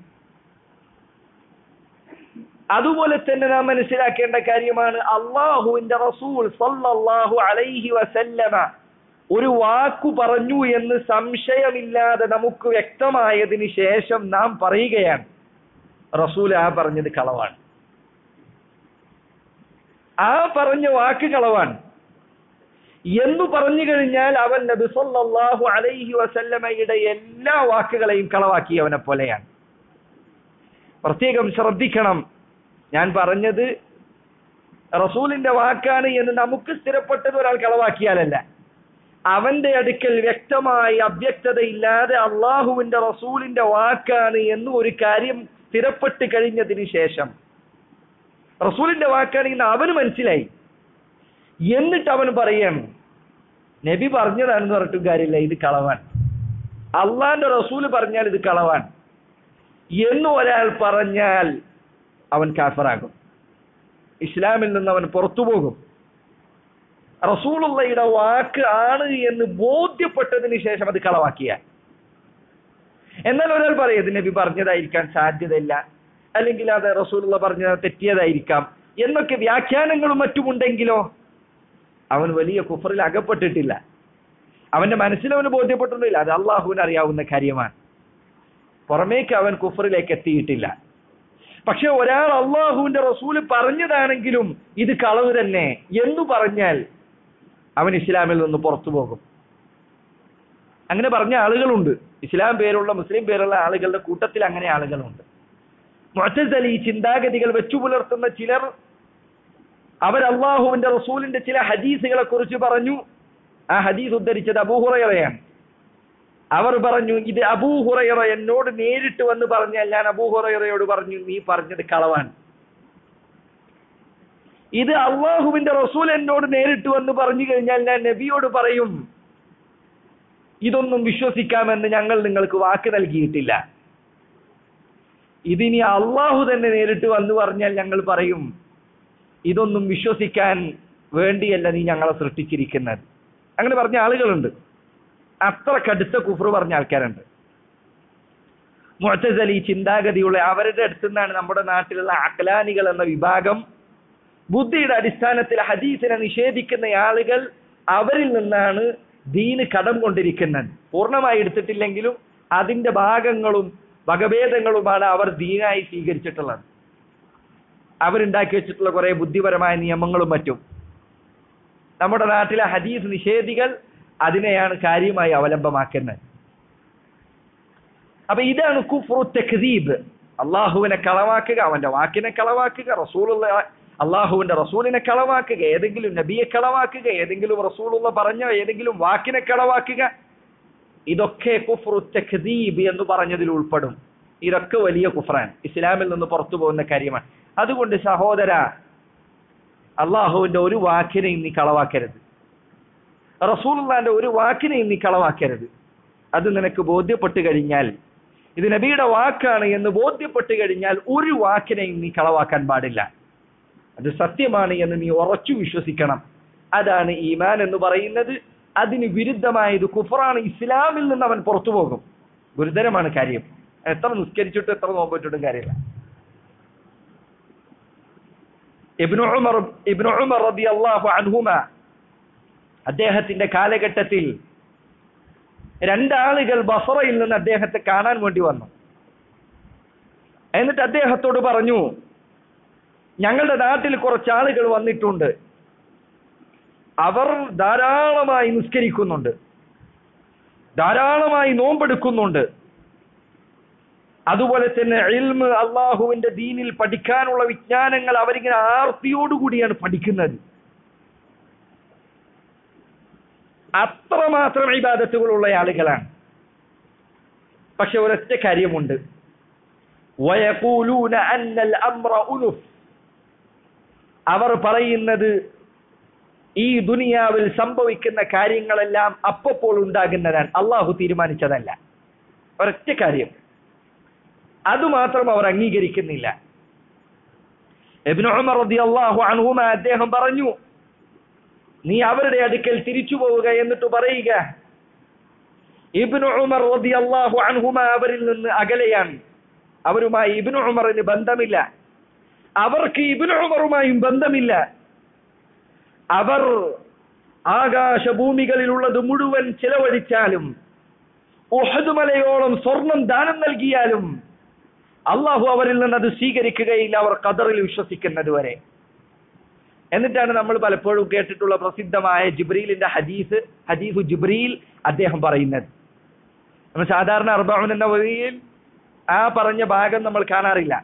അതുപോലെ തന്നെ നാം മനസ്സിലാക്കേണ്ട കാര്യമാണ് അള്ളാഹുവിന്റെ റസൂൽ സല്ലല്ലാഹു അലൈഹി വസല്ലമ ഒരു വാക്കു പറഞ്ഞു എന്ന് സംശയമില്ലാതെ നമുക്ക് വ്യക്തമായതിന് ശേഷം നാം പറയുകയാണ് റസൂൽ ആ പറഞ്ഞത് കളവാണ് ആ പറഞ്ഞ വാക്ക് കളവാണ് എന്ന് പറഞ്ഞു കഴിഞ്ഞാൽ അവൻ നബി സല്ലല്ലാഹു അലൈഹി വസല്ലമയുടെ എല്ലാ വാക്കുകളെയും കളവാക്കിയവനെ പോലെയാണ് പ്രത്യേകം ശ്രദ്ധിക്കണം ഞാൻ പറഞ്ഞത് റസൂലിന്റെ വാക്കാണ് എന്ന് നമുക്ക് സ്ഥിരപ്പെട്ടത് ഒരാൾ കളവാക്കിയാലല്ല അവന്റെ അടുക്കൽ വ്യക്തമായി അവ്യക്തതയില്ലാതെ അള്ളാഹുവിന്റെ റസൂലിന്റെ വാക്കാണ് എന്ന് ഒരു കാര്യം സ്ഥിരപ്പെട്ട് കഴിഞ്ഞതിന് ശേഷം റസൂലിന്റെ വാക്കാണ് ഇന്ന് അവന് മനസ്സിലായി എന്നിട്ട് അവൻ പറയാണ് നബി പറഞ്ഞതാണെന്ന് പറഞ്ഞിട്ടും കാര്യമില്ല ഇത് കളവാൻ അള്ളാന്റെ റസൂല് പറഞ്ഞാൽ ഇത് കളവാൻ എന്ന് ഒരാൾ പറഞ്ഞാൽ അവൻ കാഫറാകും ഇസ്ലാമിൽ നിന്ന് അവൻ പുറത്തു പോകും റസൂലുള്ളയുടെ വാക്ക് ആണ് എന്ന് ബോധ്യപ്പെട്ടതിന് ശേഷം അത് കളവാക്കിയ എന്നാൽ ഒരാൾ പറയും ഇത് നബി പറഞ്ഞതായിരിക്കാൻ സാധ്യതയില്ല അല്ലെങ്കിൽ അത് റസൂലുള്ള പറഞ്ഞത് തെറ്റിയതായിരിക്കാം എന്നൊക്കെ വ്യാഖ്യാനങ്ങളും മറ്റുമുണ്ടെങ്കിലോ അവൻ വലിയ കുഫറിൽ അകപ്പെട്ടിട്ടില്ല അവന്റെ മനസ്സിൽ അവന് ബോധ്യപ്പെട്ടിട്ടില്ല അത് അള്ളാഹുവിന് അറിയാവുന്ന കാര്യമാണ് പുറമേക്ക് അവൻ കുഫറിലേക്ക് എത്തിയിട്ടില്ല പക്ഷെ ഒരാൾ അള്ളാഹുവിന്റെ റസൂല് പറഞ്ഞതാണെങ്കിലും ഇത് കളവ് തന്നെ എന്ന് പറഞ്ഞാൽ അവൻ ഇസ്ലാമിൽ നിന്ന് പുറത്തു പോകും അങ്ങനെ പറഞ്ഞ ആളുകളുണ്ട് ഇസ്ലാം പേരുള്ള മുസ്ലിം പേരുള്ള ആളുകളുടെ കൂട്ടത്തിൽ അങ്ങനെ ആളുകളുണ്ട് മുഅത്തസലി ഈ ചിന്താഗതികൾ വെച്ചു പുലർത്തുന്ന ചിലർ അവർ അള്ളാഹുവിന്റെ റസൂലിന്റെ ചില ഹദീസുകളെ കുറിച്ച് പറഞ്ഞു ആ ഹദീസ് ഉദ്ധരിച്ചത് അബൂഹുറയാണ് അവർ പറഞ്ഞു ഇത് അബൂഹുറയറ എന്നോട് നേരിട്ട് വന്ന് പറഞ്ഞാൽ ഞാൻ അബൂഹുറയറയോട് പറഞ്ഞു നീ പറഞ്ഞത് കളവാണ് ഇത് അള്ളാഹുവിന്റെ റസൂൽ എന്നോട് നേരിട്ട് വന്ന് പറഞ്ഞു കഴിഞ്ഞാൽ ഞാൻ നബിയോട് പറയും ഇതൊന്നും വിശ്വസിക്കാമെന്ന് ഞങ്ങൾ നിങ്ങൾക്ക് വാക്ക് നൽകിയിട്ടില്ല ഇതിനി അള്ളാഹു തന്നെ നേരിട്ട് വന്ന് പറഞ്ഞാൽ ഞങ്ങൾ പറയും ഇതൊന്നും വിശ്വസിക്കാൻ വേണ്ടിയല്ല നീ ഞങ്ങളെ സൃഷ്ടിച്ചിരിക്കുന്നത് അങ്ങനെ പറഞ്ഞ ആളുകളുണ്ട് അത്ര കടുത്ത കുഫർ പറഞ്ഞ ആൾക്കാരുണ്ട് മുഅത്തസലി ചിന്താഗതിയുള്ള അവരുടെ അടുത്തു നിന്നാണ് നമ്മുടെ നാട്ടിലുള്ള അക്ലാനികൾ എന്ന വിഭാഗം ബുദ്ധിയുടെ അടിസ്ഥാനത്തിൽ ഹദീസിനെ നിഷേധിക്കുന്ന ആളുകൾ അവരിൽ നിന്നാണ് ദീന് കടം കൊണ്ടിരിക്കുന്നത് പൂർണ്ണമായി എടുത്തിട്ടില്ലെങ്കിലും അതിന്റെ ഭാഗങ്ങളും വകഭേദങ്ങളുമാണ് അവർ ദീനായി സ്വീകരിച്ചിട്ടുള്ളത് അവരുണ്ടാക്കി വെച്ചിട്ടുള്ള കുറെ ബുദ്ധിപരമായ നിയമങ്ങളും മറ്റും നമ്മുടെ നാട്ടിലെ ഹദീസ് നിഷേധികൾ അതിനെയാണ് കാര്യമായി അവലംബമാക്കുന്നത് അപ്പൊ ഇതാണ് കുഫ്രു തക്ദീബ് അള്ളാഹുവിനെ കളവാക്കുക അവന്റെ വാക്കിനെ കളവാക്കുക റസൂലുള്ള അള്ളാഹുവിന്റെ റസൂലിനെ കളവാക്കുക ഏതെങ്കിലും നബിയെ കളവാക്കുക ഏതെങ്കിലും റസൂലുള്ള പറഞ്ഞ ഏതെങ്കിലും വാക്കിനെ കളവാക്കുക ഇതൊക്കെ കുഫ്രു തക്ദീബ് എന്ന് പറഞ്ഞതിൽ ഉൾപ്പെടും ഇതൊക്കെ വലിയ കുഫ്രാൻ ഇസ്ലാമിൽ നിന്ന് പുറത്തു പോകുന്ന കാര്യമാണ് അതുകൊണ്ട് സഹോദര അള്ളാഹുവിന്റെ ഒരു വാക്കിനെയും നീ കളവാക്കരുത് റസൂലുള്ളാന്റെ ഒരു വാക്കിനെയും നീ കളവാക്കരുത് അത് നിനക്ക് ബോധ്യപ്പെട്ട് കഴിഞ്ഞാൽ ഇത് നബിയുടെ വാക്കാണ് എന്ന് ബോധ്യപ്പെട്ട് കഴിഞ്ഞാൽ ഒരു വാക്കിനെയും നീ കളവാക്കാൻ പാടില്ല അത് സത്യമാണ് എന്ന് നീ ഉറച്ചു വിശ്വസിക്കണം അതാണ് ഈമാൻ എന്ന് പറയുന്നത് അതിന് വിരുദ്ധമായത് കുഫറാണ് ഇസ്ലാമിൽ നിന്ന് അവൻ പുറത്തു പോകും ഗുരുതരമാണ് കാര്യം എത്ര നിസ്കരിച്ചിട്ടും എത്ര നോമ്പിച്ചിട്ടും കാര്യമില്ല ഇബ്നു ഉമർ ഇബ്നു ഉമർ റളിയല്ലാഹു അൻഹുമ അദ്ദേഹത്തിന്റെ കാലഘട്ടത്തിൽ രണ്ടാളുകൾ ബസറയിൽ നിന്ന് അദ്ദേഹത്തെ കാണാൻ വേണ്ടി വന്നു എന്നിട്ട് അദ്ദേഹത്തോട് പറഞ്ഞു ഞങ്ങളുടെ നാട്ടിൽ കുറച്ച് ആളുകൾ വന്നിട്ടുണ്ട് അവർ ധാരാളമായി നിസ്കരിക്കുന്നുണ്ട് ധാരാളമായി നോമ്പെടുക്കുന്നുണ്ട് അതുപോലെ തന്നെ ഇൽമ് അള്ളാഹുവിന്റെ ദീനിൽ പഠിക്കാനുള്ള വിജ്ഞാനങ്ങൾ അവരിങ്ങനെ ആർത്തിയോടുകൂടിയാണ് പഠിക്കുന്നത് അത്രമാത്രം ഇബാദത്തുകളുള്ള ആളുകളാണ് പക്ഷെ ഒരൊറ്റ കാര്യമുണ്ട് വയഖൂലൂന അന്നൽ അംറ ഉലുഫ് അവർ പറയുന്നത് ഈ ദുനിയാവിൽ സംഭവിക്കുന്ന കാര്യങ്ങളെല്ലാം അപ്പപ്പോൾ ഉണ്ടാകുന്നതാണ് അള്ളാഹു തീരുമാനിച്ചതല്ല ഒരൊറ്റ കാര്യം അതുമാത്രം അവർ അംഗീകരിക്കുന്നില്ല ഇബ്നു ഉമർ റളിയല്ലാഹു അൻഹുമ അദ്ദേഹം പറഞ്ഞു നീ അവരുടെ അടുക്കൽ തിരിച്ചു പോവുക എന്നിട്ട് പറയുക ഇബ്നു ഉമർ റളിയല്ലാഹു അൻഹുമ അവരിൽ നിന്ന് അകലെയാണ് അവരുമായി ഇബ്നു ഉമറിന് ബന്ധമില്ല അവർക്ക് ഇബ്നു ഉമറുമായും ബന്ധമില്ല അവർ ആകാശഭൂമികളിലുള്ളത് മുഴുവൻ ചിലവഴിച്ചാലും ഉഹദ് മലയോളം സ്വർണം ദാനം നൽകിയാലും അള്ളാഹു അവരിൽ നിന്ന് അത് സ്വീകരിക്കുകയില്ല അവർ ഖദറിൽ വിശ്വസിക്കുന്നത് വരെ എന്നിട്ടാണ് നമ്മൾ പലപ്പോഴും കേട്ടിട്ടുള്ള പ്രസിദ്ധമായ ജിബ്രീലിന്റെ ഹദീസ് ഹദീഫു ജിബ്രീൽ അദ്ദേഹം പറയുന്നത് നമ്മൾ സാധാരണ അർബാൻ എന്ന വഴിയിൽ ആ പറഞ്ഞ ഭാഗം നമ്മൾ കാണാറില്ല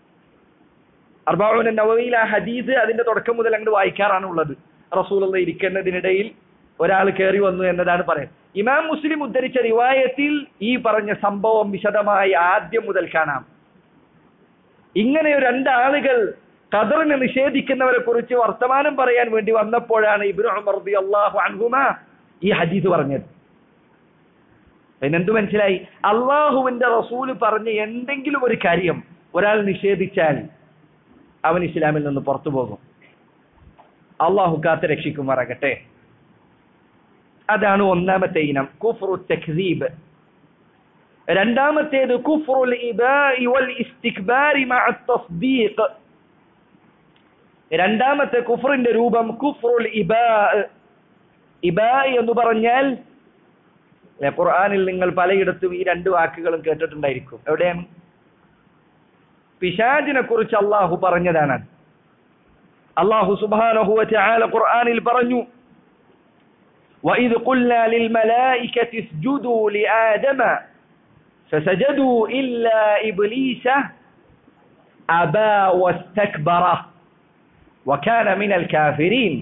അർബാൻ നവവിയിൽ ആ ഹദീസ് അതിന്റെ തുടക്കം മുതൽ അങ്ങോട്ട് വായിക്കാറാണ് ഉള്ളത് റസൂലുള്ള ഇരിക്കുന്നതിനിടയിൽ ഒരാൾ കയറി വന്നു എന്നതാണ് പറയുന്നത് ഇമാം മുസ്ലിം ഉദ്ധരിച്ച റിവായത്തിൽ ഈ പറഞ്ഞ സംഭവം വിശദമായി ആദ്യം മുതൽ കാണാം ഇങ്ങനെ രണ്ടാളുകൾ ഖദറിനെ നിഷേധിക്കുന്നവരെ കുറിച്ച് വർത്തമാനം പറയാൻ വേണ്ടി വന്നപ്പോഴാണ് ഇബ്നു ഉമർ റളിയല്ലാഹു അൻഹുമ ഈ ഹദീസ് പറഞ്ഞത് പിന്നെന്തു മനസ്സിലായി അള്ളാഹുവിന്റെ റസൂല് പറഞ്ഞ എന്തെങ്കിലും ഒരു കാര്യം ഒരാൾ നിഷേധിച്ചാൽ അവൻ ഇസ്ലാമിൽ നിന്ന് പുറത്തു പോകും അള്ളാഹു കാത്ത് രക്ഷിക്കുമാറാകട്ടെ അതാണ് ഒന്നാമത്തെ ഇനം കുഫ്രു തഖ്ദീബ് രണ്ടാമത്തേത് കുഫ്റുൽ ഇബാഇ വൽ ഇസ്തിക്ബാരി മഅ തസ്ദീഖ് രണ്ടാമത്തെ കുഫറിന്റെ രൂപം കുഫ്റുൽ ഇബാ ഇബാ എന്ന് പറഞ്ഞാൽ അല്ലെ, ഖുർആനിൽ നിങ്ങൾ പലയിടത്തും ഈ രണ്ട് വാക്കുകളും കേട്ടിട്ടുണ്ടായിരിക്കും എവിടെയാണ് പിശാചിനെ കുറിച്ച് അള്ളാഹു പറഞ്ഞതാണ് അള്ളാഹു സുബ്ഹാനഹു വതആല ഖുർആനിൽ പറഞ്ഞു وإذ قلنا للملائكة اسجدوا لآدم فسجدوا إلا إبليس أبى واستكبر وكان من الكافرين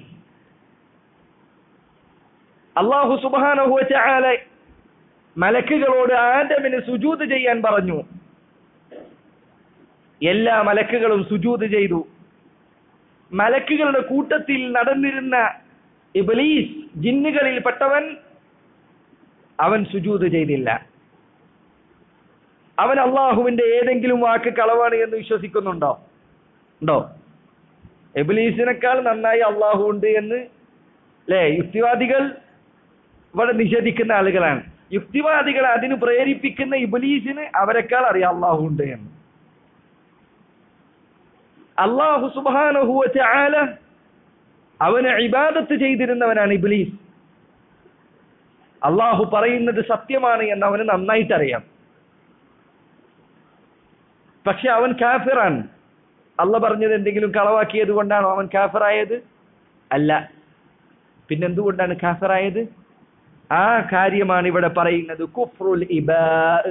അള്ളാഹു സുബാനഹു വചാല മലക്കുകളോട് ആദമിന് സുജൂത് ചെയ്യാൻ പറഞ്ഞു എല്ലാ മലക്കുകളും സുജൂത് ചെയ്തു മലക്കുകളുടെ കൂട്ടത്തിൽ നടന്നിരുന്ന ഇബ്ലീസ് ജിന്നുകളിൽ പെട്ടവൻ അവൻ സുജൂത് ചെയ്തില്ല അവൻ അള്ളാഹുവിന്റെ ഏതെങ്കിലും വാക്ക് കളവാണ് എന്ന് വിശ്വസിക്കുന്നുണ്ടോ ഉണ്ടോ എബിലീസിനേക്കാൾ നന്നായി അള്ളാഹു ഉണ്ട് എന്ന് അല്ലേ യുക്തിവാദികൾ ഇവിടെ നിഷേധിക്കുന്ന ആളുകളാണ് യുക്തിവാദികൾ അതിന് പ്രേരിപ്പിക്കുന്ന ഇബലീസിന് അവരെക്കാൾ അറിയാം അള്ളാഹു ഉണ്ട് എന്ന് അള്ളാഹു സുബാനഹുവ ആല അവന് ഇബാദത്ത് ചെയ്തിരുന്നവനാണ് ഇബിലീസ് അള്ളാഹു പറയുന്നത് സത്യമാണ് എന്ന് അവന് നന്നായിട്ടറിയാം പക്ഷെ അവൻ കാഫിറാണ് അല്ല പറഞ്ഞത് എന്തെങ്കിലും കളവാക്കിയത് കൊണ്ടാണോ അവൻ കാഫിറായത് അല്ല പിന്നെന്തുകൊണ്ടാണ് കാഫിറായത് ആ കാര്യമാണ് ഇവിടെ പറയുന്നത് കുഫ്രുൽ ഇബാ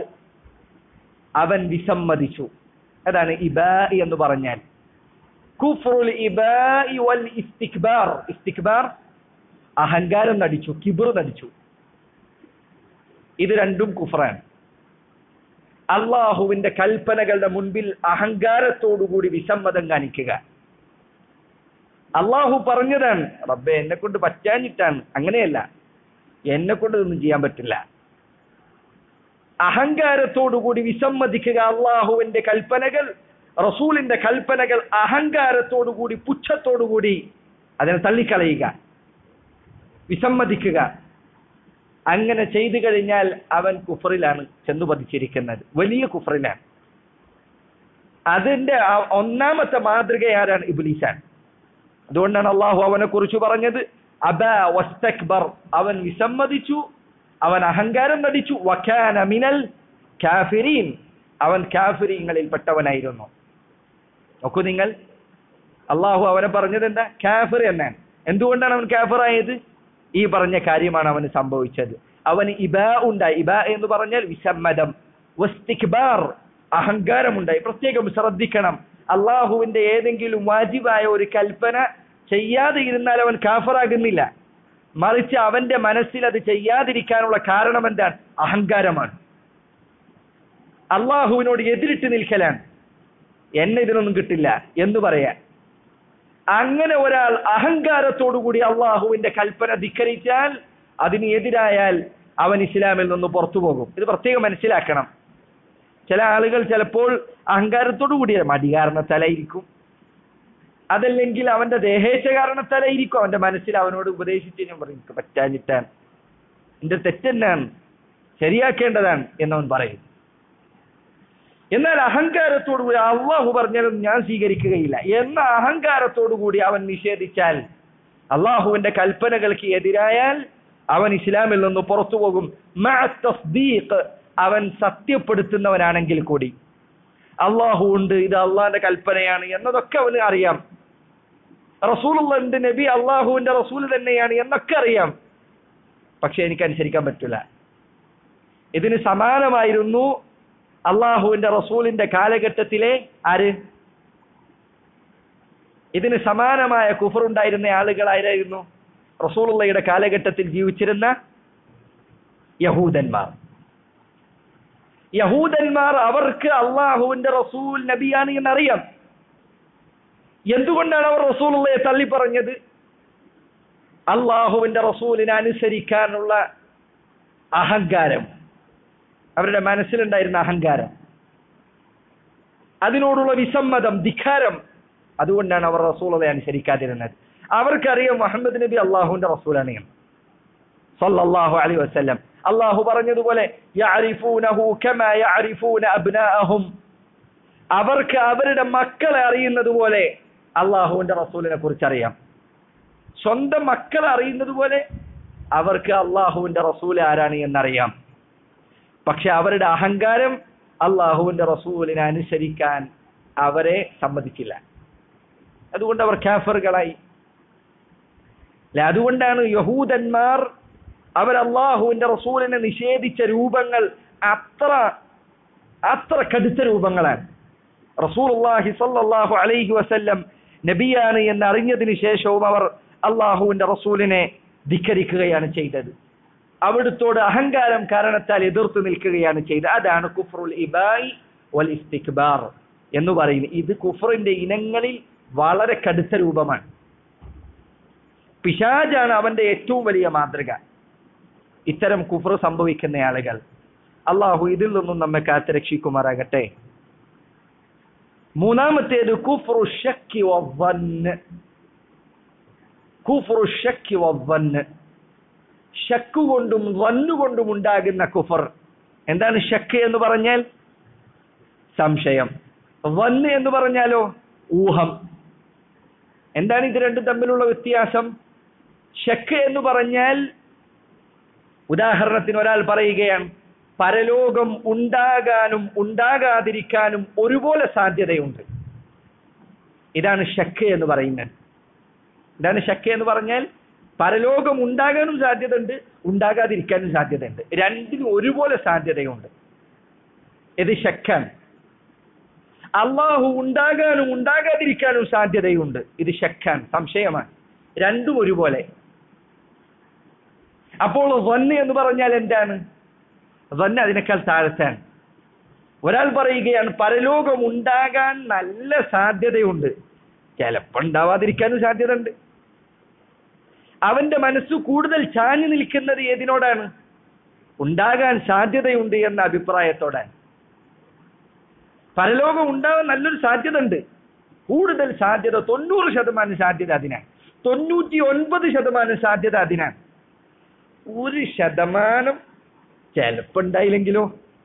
അവൻ വിസമ്മതിച്ചു അതാണ് ഇബാ എന്ന് പറഞ്ഞാൽ കുഫ്രുൽ ഇബാ വൽ ഇസ്തിക്ബാർ ഇസ്തിക്ബാർ അഹങ്കാരം നടിച്ചു കിബിർ നടിച്ചു ഇത് രണ്ടും കുഫറാണ് അള്ളാഹുവിന്റെ കൽപ്പനകളുടെ മുൻപിൽ അഹങ്കാരത്തോടുകൂടി വിസമ്മതം കാണിക്കുക അള്ളാഹു പറഞ്ഞതാണ് റബ്ബെ എന്നെ കൊണ്ട് പറ്റാഞ്ഞിട്ടാണ് അങ്ങനെയല്ല എന്നെ കൊണ്ട് ഇതൊന്നും ചെയ്യാൻ പറ്റില്ല അഹങ്കാരത്തോടുകൂടി വിസമ്മതിക്കുക അള്ളാഹുവിന്റെ കൽപ്പനകൾ റസൂലിന്റെ കൽപ്പനകൾ അഹങ്കാരത്തോടുകൂടി പുച്ഛത്തോടുകൂടി അതിനെ തള്ളിക്കളയുക വിസമ്മതിക്കുക അങ്ങനെ ചെയ്തു കഴിഞ്ഞാൽ അവൻ കുഫറിലാണ് ചെന്നു പതിച്ചിരിക്കുന്നത് വലിയ കുഫറിലാണ് അതിന്റെ ആ- ഒന്നാമത്തെ മാതൃക ആരാണ് ഇബുലീസാൻ അതുകൊണ്ടാണ് അള്ളാഹു അവനെ കുറിച്ച് പറഞ്ഞത് അബ വസ്തക്ബർ അവൻ വിസമ്മതിച്ചു അവൻ അഹങ്കാരം നടിച്ചു വക്കാന മിനൽ കാഫിരീൻ അവൻ കാഫിരീങ്ങളിൽ പെട്ടവനായിരുന്നു നോക്കൂ നിങ്ങൾ അള്ളാഹു അവനെ പറഞ്ഞത് എന്താ കാഫിർ എന്നാണ് എന്തുകൊണ്ടാണ് അവൻ കാഫിറായത് ഈ പറഞ്ഞ കാര്യമാണ് അവന് സംഭവിച്ചത് അവന് ഇബാ ഉണ്ടായി ഇബാ എന്ന് പറഞ്ഞാൽ വിസമ്മതം വസ്തിക്ബാർ അഹങ്കാരമുണ്ടായി പ്രത്യേകം ശ്രദ്ധിക്കണം അള്ളാഹുവിന്റെ ഏതെങ്കിലും വാജിബായ ഒരു കൽപ്പന ചെയ്യാതെ ഇരുന്നാൽ അവൻ കാഫറാകുന്നില്ല മറിച്ച് അവന്റെ മനസ്സിൽ അത് ചെയ്യാതിരിക്കാനുള്ള കാരണം എന്താണ് അഹങ്കാരമാണ് അള്ളാഹുവിനോട് എതിരിട്ട് നിൽക്കലാണ് എന്നെ ഇതിനൊന്നും കിട്ടില്ല എന്ന് പറയാൻ അങ്ങനെ ഒരാൾ അഹങ്കാരത്തോടുകൂടി അള്ളാഹുവിന്റെ കൽപ്പന ധിക്കരിച്ചാൽ അതിന് എതിരായാൽ അവൻ ഇസ്ലാമിൽ നിന്ന് പുറത്തു പോകും ഇത് പ്രത്യേകം മനസ്സിലാക്കണം ചില ആളുകൾ ചിലപ്പോൾ അഹങ്കാരത്തോടു കൂടി മടി കാരണത്താലായിരിക്കും അതല്ലെങ്കിൽ അവന്റെ ദേഹേശ കാരണത്താലായിരിക്കും അവന്റെ മനസ്സിൽ അവനോട് ഉപദേശിച്ച് ഞാൻ പറയും "എനിക്ക് പറ്റാഞ്ഞിട്ടാണ് എന്റെ തെറ്റെന്നാണ് ശരിയാക്കേണ്ടതാണ് എന്നവൻ പറയും എന്നാൽ അഹങ്കാരത്തോടുകൂടി അള്ളാഹു പറഞ്ഞത് ഞാൻ സ്വീകരിക്കുകയില്ല എന്ന അഹങ്കാരത്തോടുകൂടി അവൻ നിഷേധിച്ചാൽ അള്ളാഹുവിന്റെ കൽപ്പനകൾക്ക് എതിരായാൽ അവൻ ഇസ്ലാമിൽ നിന്ന് പുറത്തു പോകും മഅ തസ്ദീഖ് അവൻ സത്യപ്പെടുത്തുന്നവനാണെങ്കിൽ കൂടി അള്ളാഹു ഉണ്ട് ഇത് അള്ളാഹിന്റെ കൽപ്പനയാണ് എന്നതൊക്കെ അവന് അറിയാം റസൂലുള്ളന്റെ നബി അള്ളാഹുവിന്റെ റസൂൽ തന്നെയാണ് എന്നൊക്കെ അറിയാം പക്ഷെ എനിക്ക് അനുസരിക്കാൻ പറ്റില്ല ഇതിന് സമാനമായിരുന്നു അള്ളാഹുവിന്റെ റസൂലിന്റെ കാലഘട്ടത്തിലെ ആര് ഇതിന് സമാനമായ കുഫർ ഉണ്ടായിരുന്ന ആളുകളായിരുന്നു റസൂലുള്ളയുടെ കാലഘട്ടത്തിൽ ജീവിച്ചിരുന്ന യഹൂദന്മാർ യഹൂദന്മാർ അവർക്ക് അള്ളാഹുവിന്റെ റസൂൽ നബിയാണ് എന്നറിയാം എന്തുകൊണ്ടാണ് അവർ റസൂലുള്ളയെ തള്ളി പറഞ്ഞത് അള്ളാഹുവിന്റെ റസൂലിനെ അനുസരിക്കാനുള്ള അഹങ്കാരം അവരുടെ മനസ്സിലുണ്ടായിരുന്ന അഹങ്കാരം അതിനോടുള്ള വിസമ്മതം ധിക്കാരം അതുകൊണ്ടാണ് അവർ റസൂലതെ അനുസരിക്കാതിരുന്നത് അവർക്കറിയാം മുഹമ്മദ് നബി അള്ളാഹുവിന്റെ റസൂലാണ് എന്ന് സല്ലല്ലാഹു അലൈഹി വസല്ലം അള്ളാഹു പറഞ്ഞതുപോലെ യഅരിഫൂനഹു കമാ യഅരിഫൂന അബ്നാഅഹും അവർക്ക് അവരുടെ മക്കളെ അറിയുന്നത് പോലെ അള്ളാഹുവിന്റെ റസൂലിനെ കുറിച്ച് അറിയാം സ്വന്തം മക്കളെ അറിയുന്നത് പോലെ അവർക്ക് അള്ളാഹുവിന്റെ റസൂൽ ആരാണ് എന്നറിയാം പക്ഷെ അവരുടെ അഹങ്കാരം അള്ളാഹുവിന്റെ റസൂലിനെ അനുസരിക്കാൻ അവരെ സമ്മതിക്കില്ല അതുകൊണ്ട് അവർ കാഫറുകളായി അല്ലെ അതുകൊണ്ടാണ് യഹൂദന്മാർ അവർ അള്ളാഹുവിന്റെ റസൂലിനെ നിഷേധിച്ച രൂപങ്ങൾ അത്ര അത്ര കടുത്ത രൂപങ്ങളാണ് റസൂലുള്ളാഹി സ്വല്ലല്ലാഹു അലൈഹി വസല്ലം നബിയാണ് എന്ന് അറിഞ്ഞതിന് ശേഷവും അവർ അള്ളാഹുവിന്റെ റസൂലിനെ ധിക്കരിക്കുകയാണ് ചെയ്തത് അവിടുത്തോട് അഹങ്കാരം കാരണത്താൽ എതിർത്ത് നിൽക്കുകയാണ് ചെയ്തത് അതാണ് കുഫ്റുൽ ഇബായി വൽ ഇസ്തിക്ബാർ എന്ന് പറയുന്നത് ഇത് കുഫറിന്റെ ഇനങ്ങളിൽ വളരെ കടുത്ത രൂപമാണ് പിശാജാണ് അവന്റെ ഏറ്റവും വലിയ മാതൃക ഇത്തരം കുഫർ സംഭവിക്കുന്ന ആളുകൾ അള്ളാഹു ഇതിൽ നിന്നും നമ്മെ കാത്തുരക്ഷിക്കുമാറാകട്ടെ മൂന്നാമത്തേത് കുഫ്റു ഷക്കി വവ്വന്ന് കുഫ്റു ഷക്കി വവ്വന്ന് ഷക്ക് കൊണ്ടും വന്നുകൊണ്ടും ഉണ്ടാകുന്ന കുഫർ എന്താണ് ഷക്ക് എന്ന് പറഞ്ഞാൽ സംശയം വന്ന് എന്ന് പറഞ്ഞാലോ ഊഹം എന്താണ് ഇത് രണ്ടും തമ്മിലുള്ള വ്യത്യാസം ഷക്ക് എന്ന് പറഞ്ഞാൽ ഉദാഹരണത്തിന് ഒരാൾ പറയുകയാണ് പരലോകം ഉണ്ടാകാനും ഉണ്ടാകാതിരിക്കാനും ഒരുപോലെ സാധ്യതയുണ്ട് ഇതാണ് ഷക്ക് എന്ന് പറയുന്നത് ഇതാണ് ഷക്ക് എന്ന് പറഞ്ഞാൽ പരലോകം ഉണ്ടാകാനും സാധ്യതയുണ്ട് ഉണ്ടാകാതിരിക്കാനും സാധ്യതയുണ്ട് രണ്ടിനും ഒരുപോലെ സാധ്യതയുണ്ട് ഇത് ഷക്കാണ് അള്ളാഹു ഉണ്ടാകാനും ഉണ്ടാകാതിരിക്കാനും സാധ്യതയുണ്ട് ഇത് ഷക്കാണ് സംശയമാണ് രണ്ടും ഒരുപോലെ അപ്പോൾ വന്ന് എന്ന് പറഞ്ഞാൽ എന്താണ് വന്ന് അതിനേക്കാൾ താഴത്താണ് ഒരാൾ പറയുകയാണ് പരലോകം ഉണ്ടാകാൻ നല്ല സാധ്യതയുണ്ട് ചിലപ്പോൾ ഉണ്ടാവാതിരിക്കാനും സാധ്യതയുണ്ട് അവന്റെ മനസ്സ് കൂടുതൽ ചാഞ്ഞു നിൽക്കുന്നത് ഏതിനോടാണ് ഉണ്ടാകാൻ സാധ്യതയുണ്ട് എന്ന അഭിപ്രായത്തോടാണ് പരലോകം ഉണ്ടാവാൻ നല്ലൊരു സാധ്യത ഉണ്ട് കൂടുതൽ സാധ്യത തൊണ്ണൂറ് ശതമാനം സാധ്യത അതിനാണ് തൊണ്ണൂറ്റി ഒൻപത് ശതമാനം സാധ്യത അതിനാണ് ഒരു ശതമാനം ചിലപ്പോ ഉണ്ടായില്ലെങ്കിലോ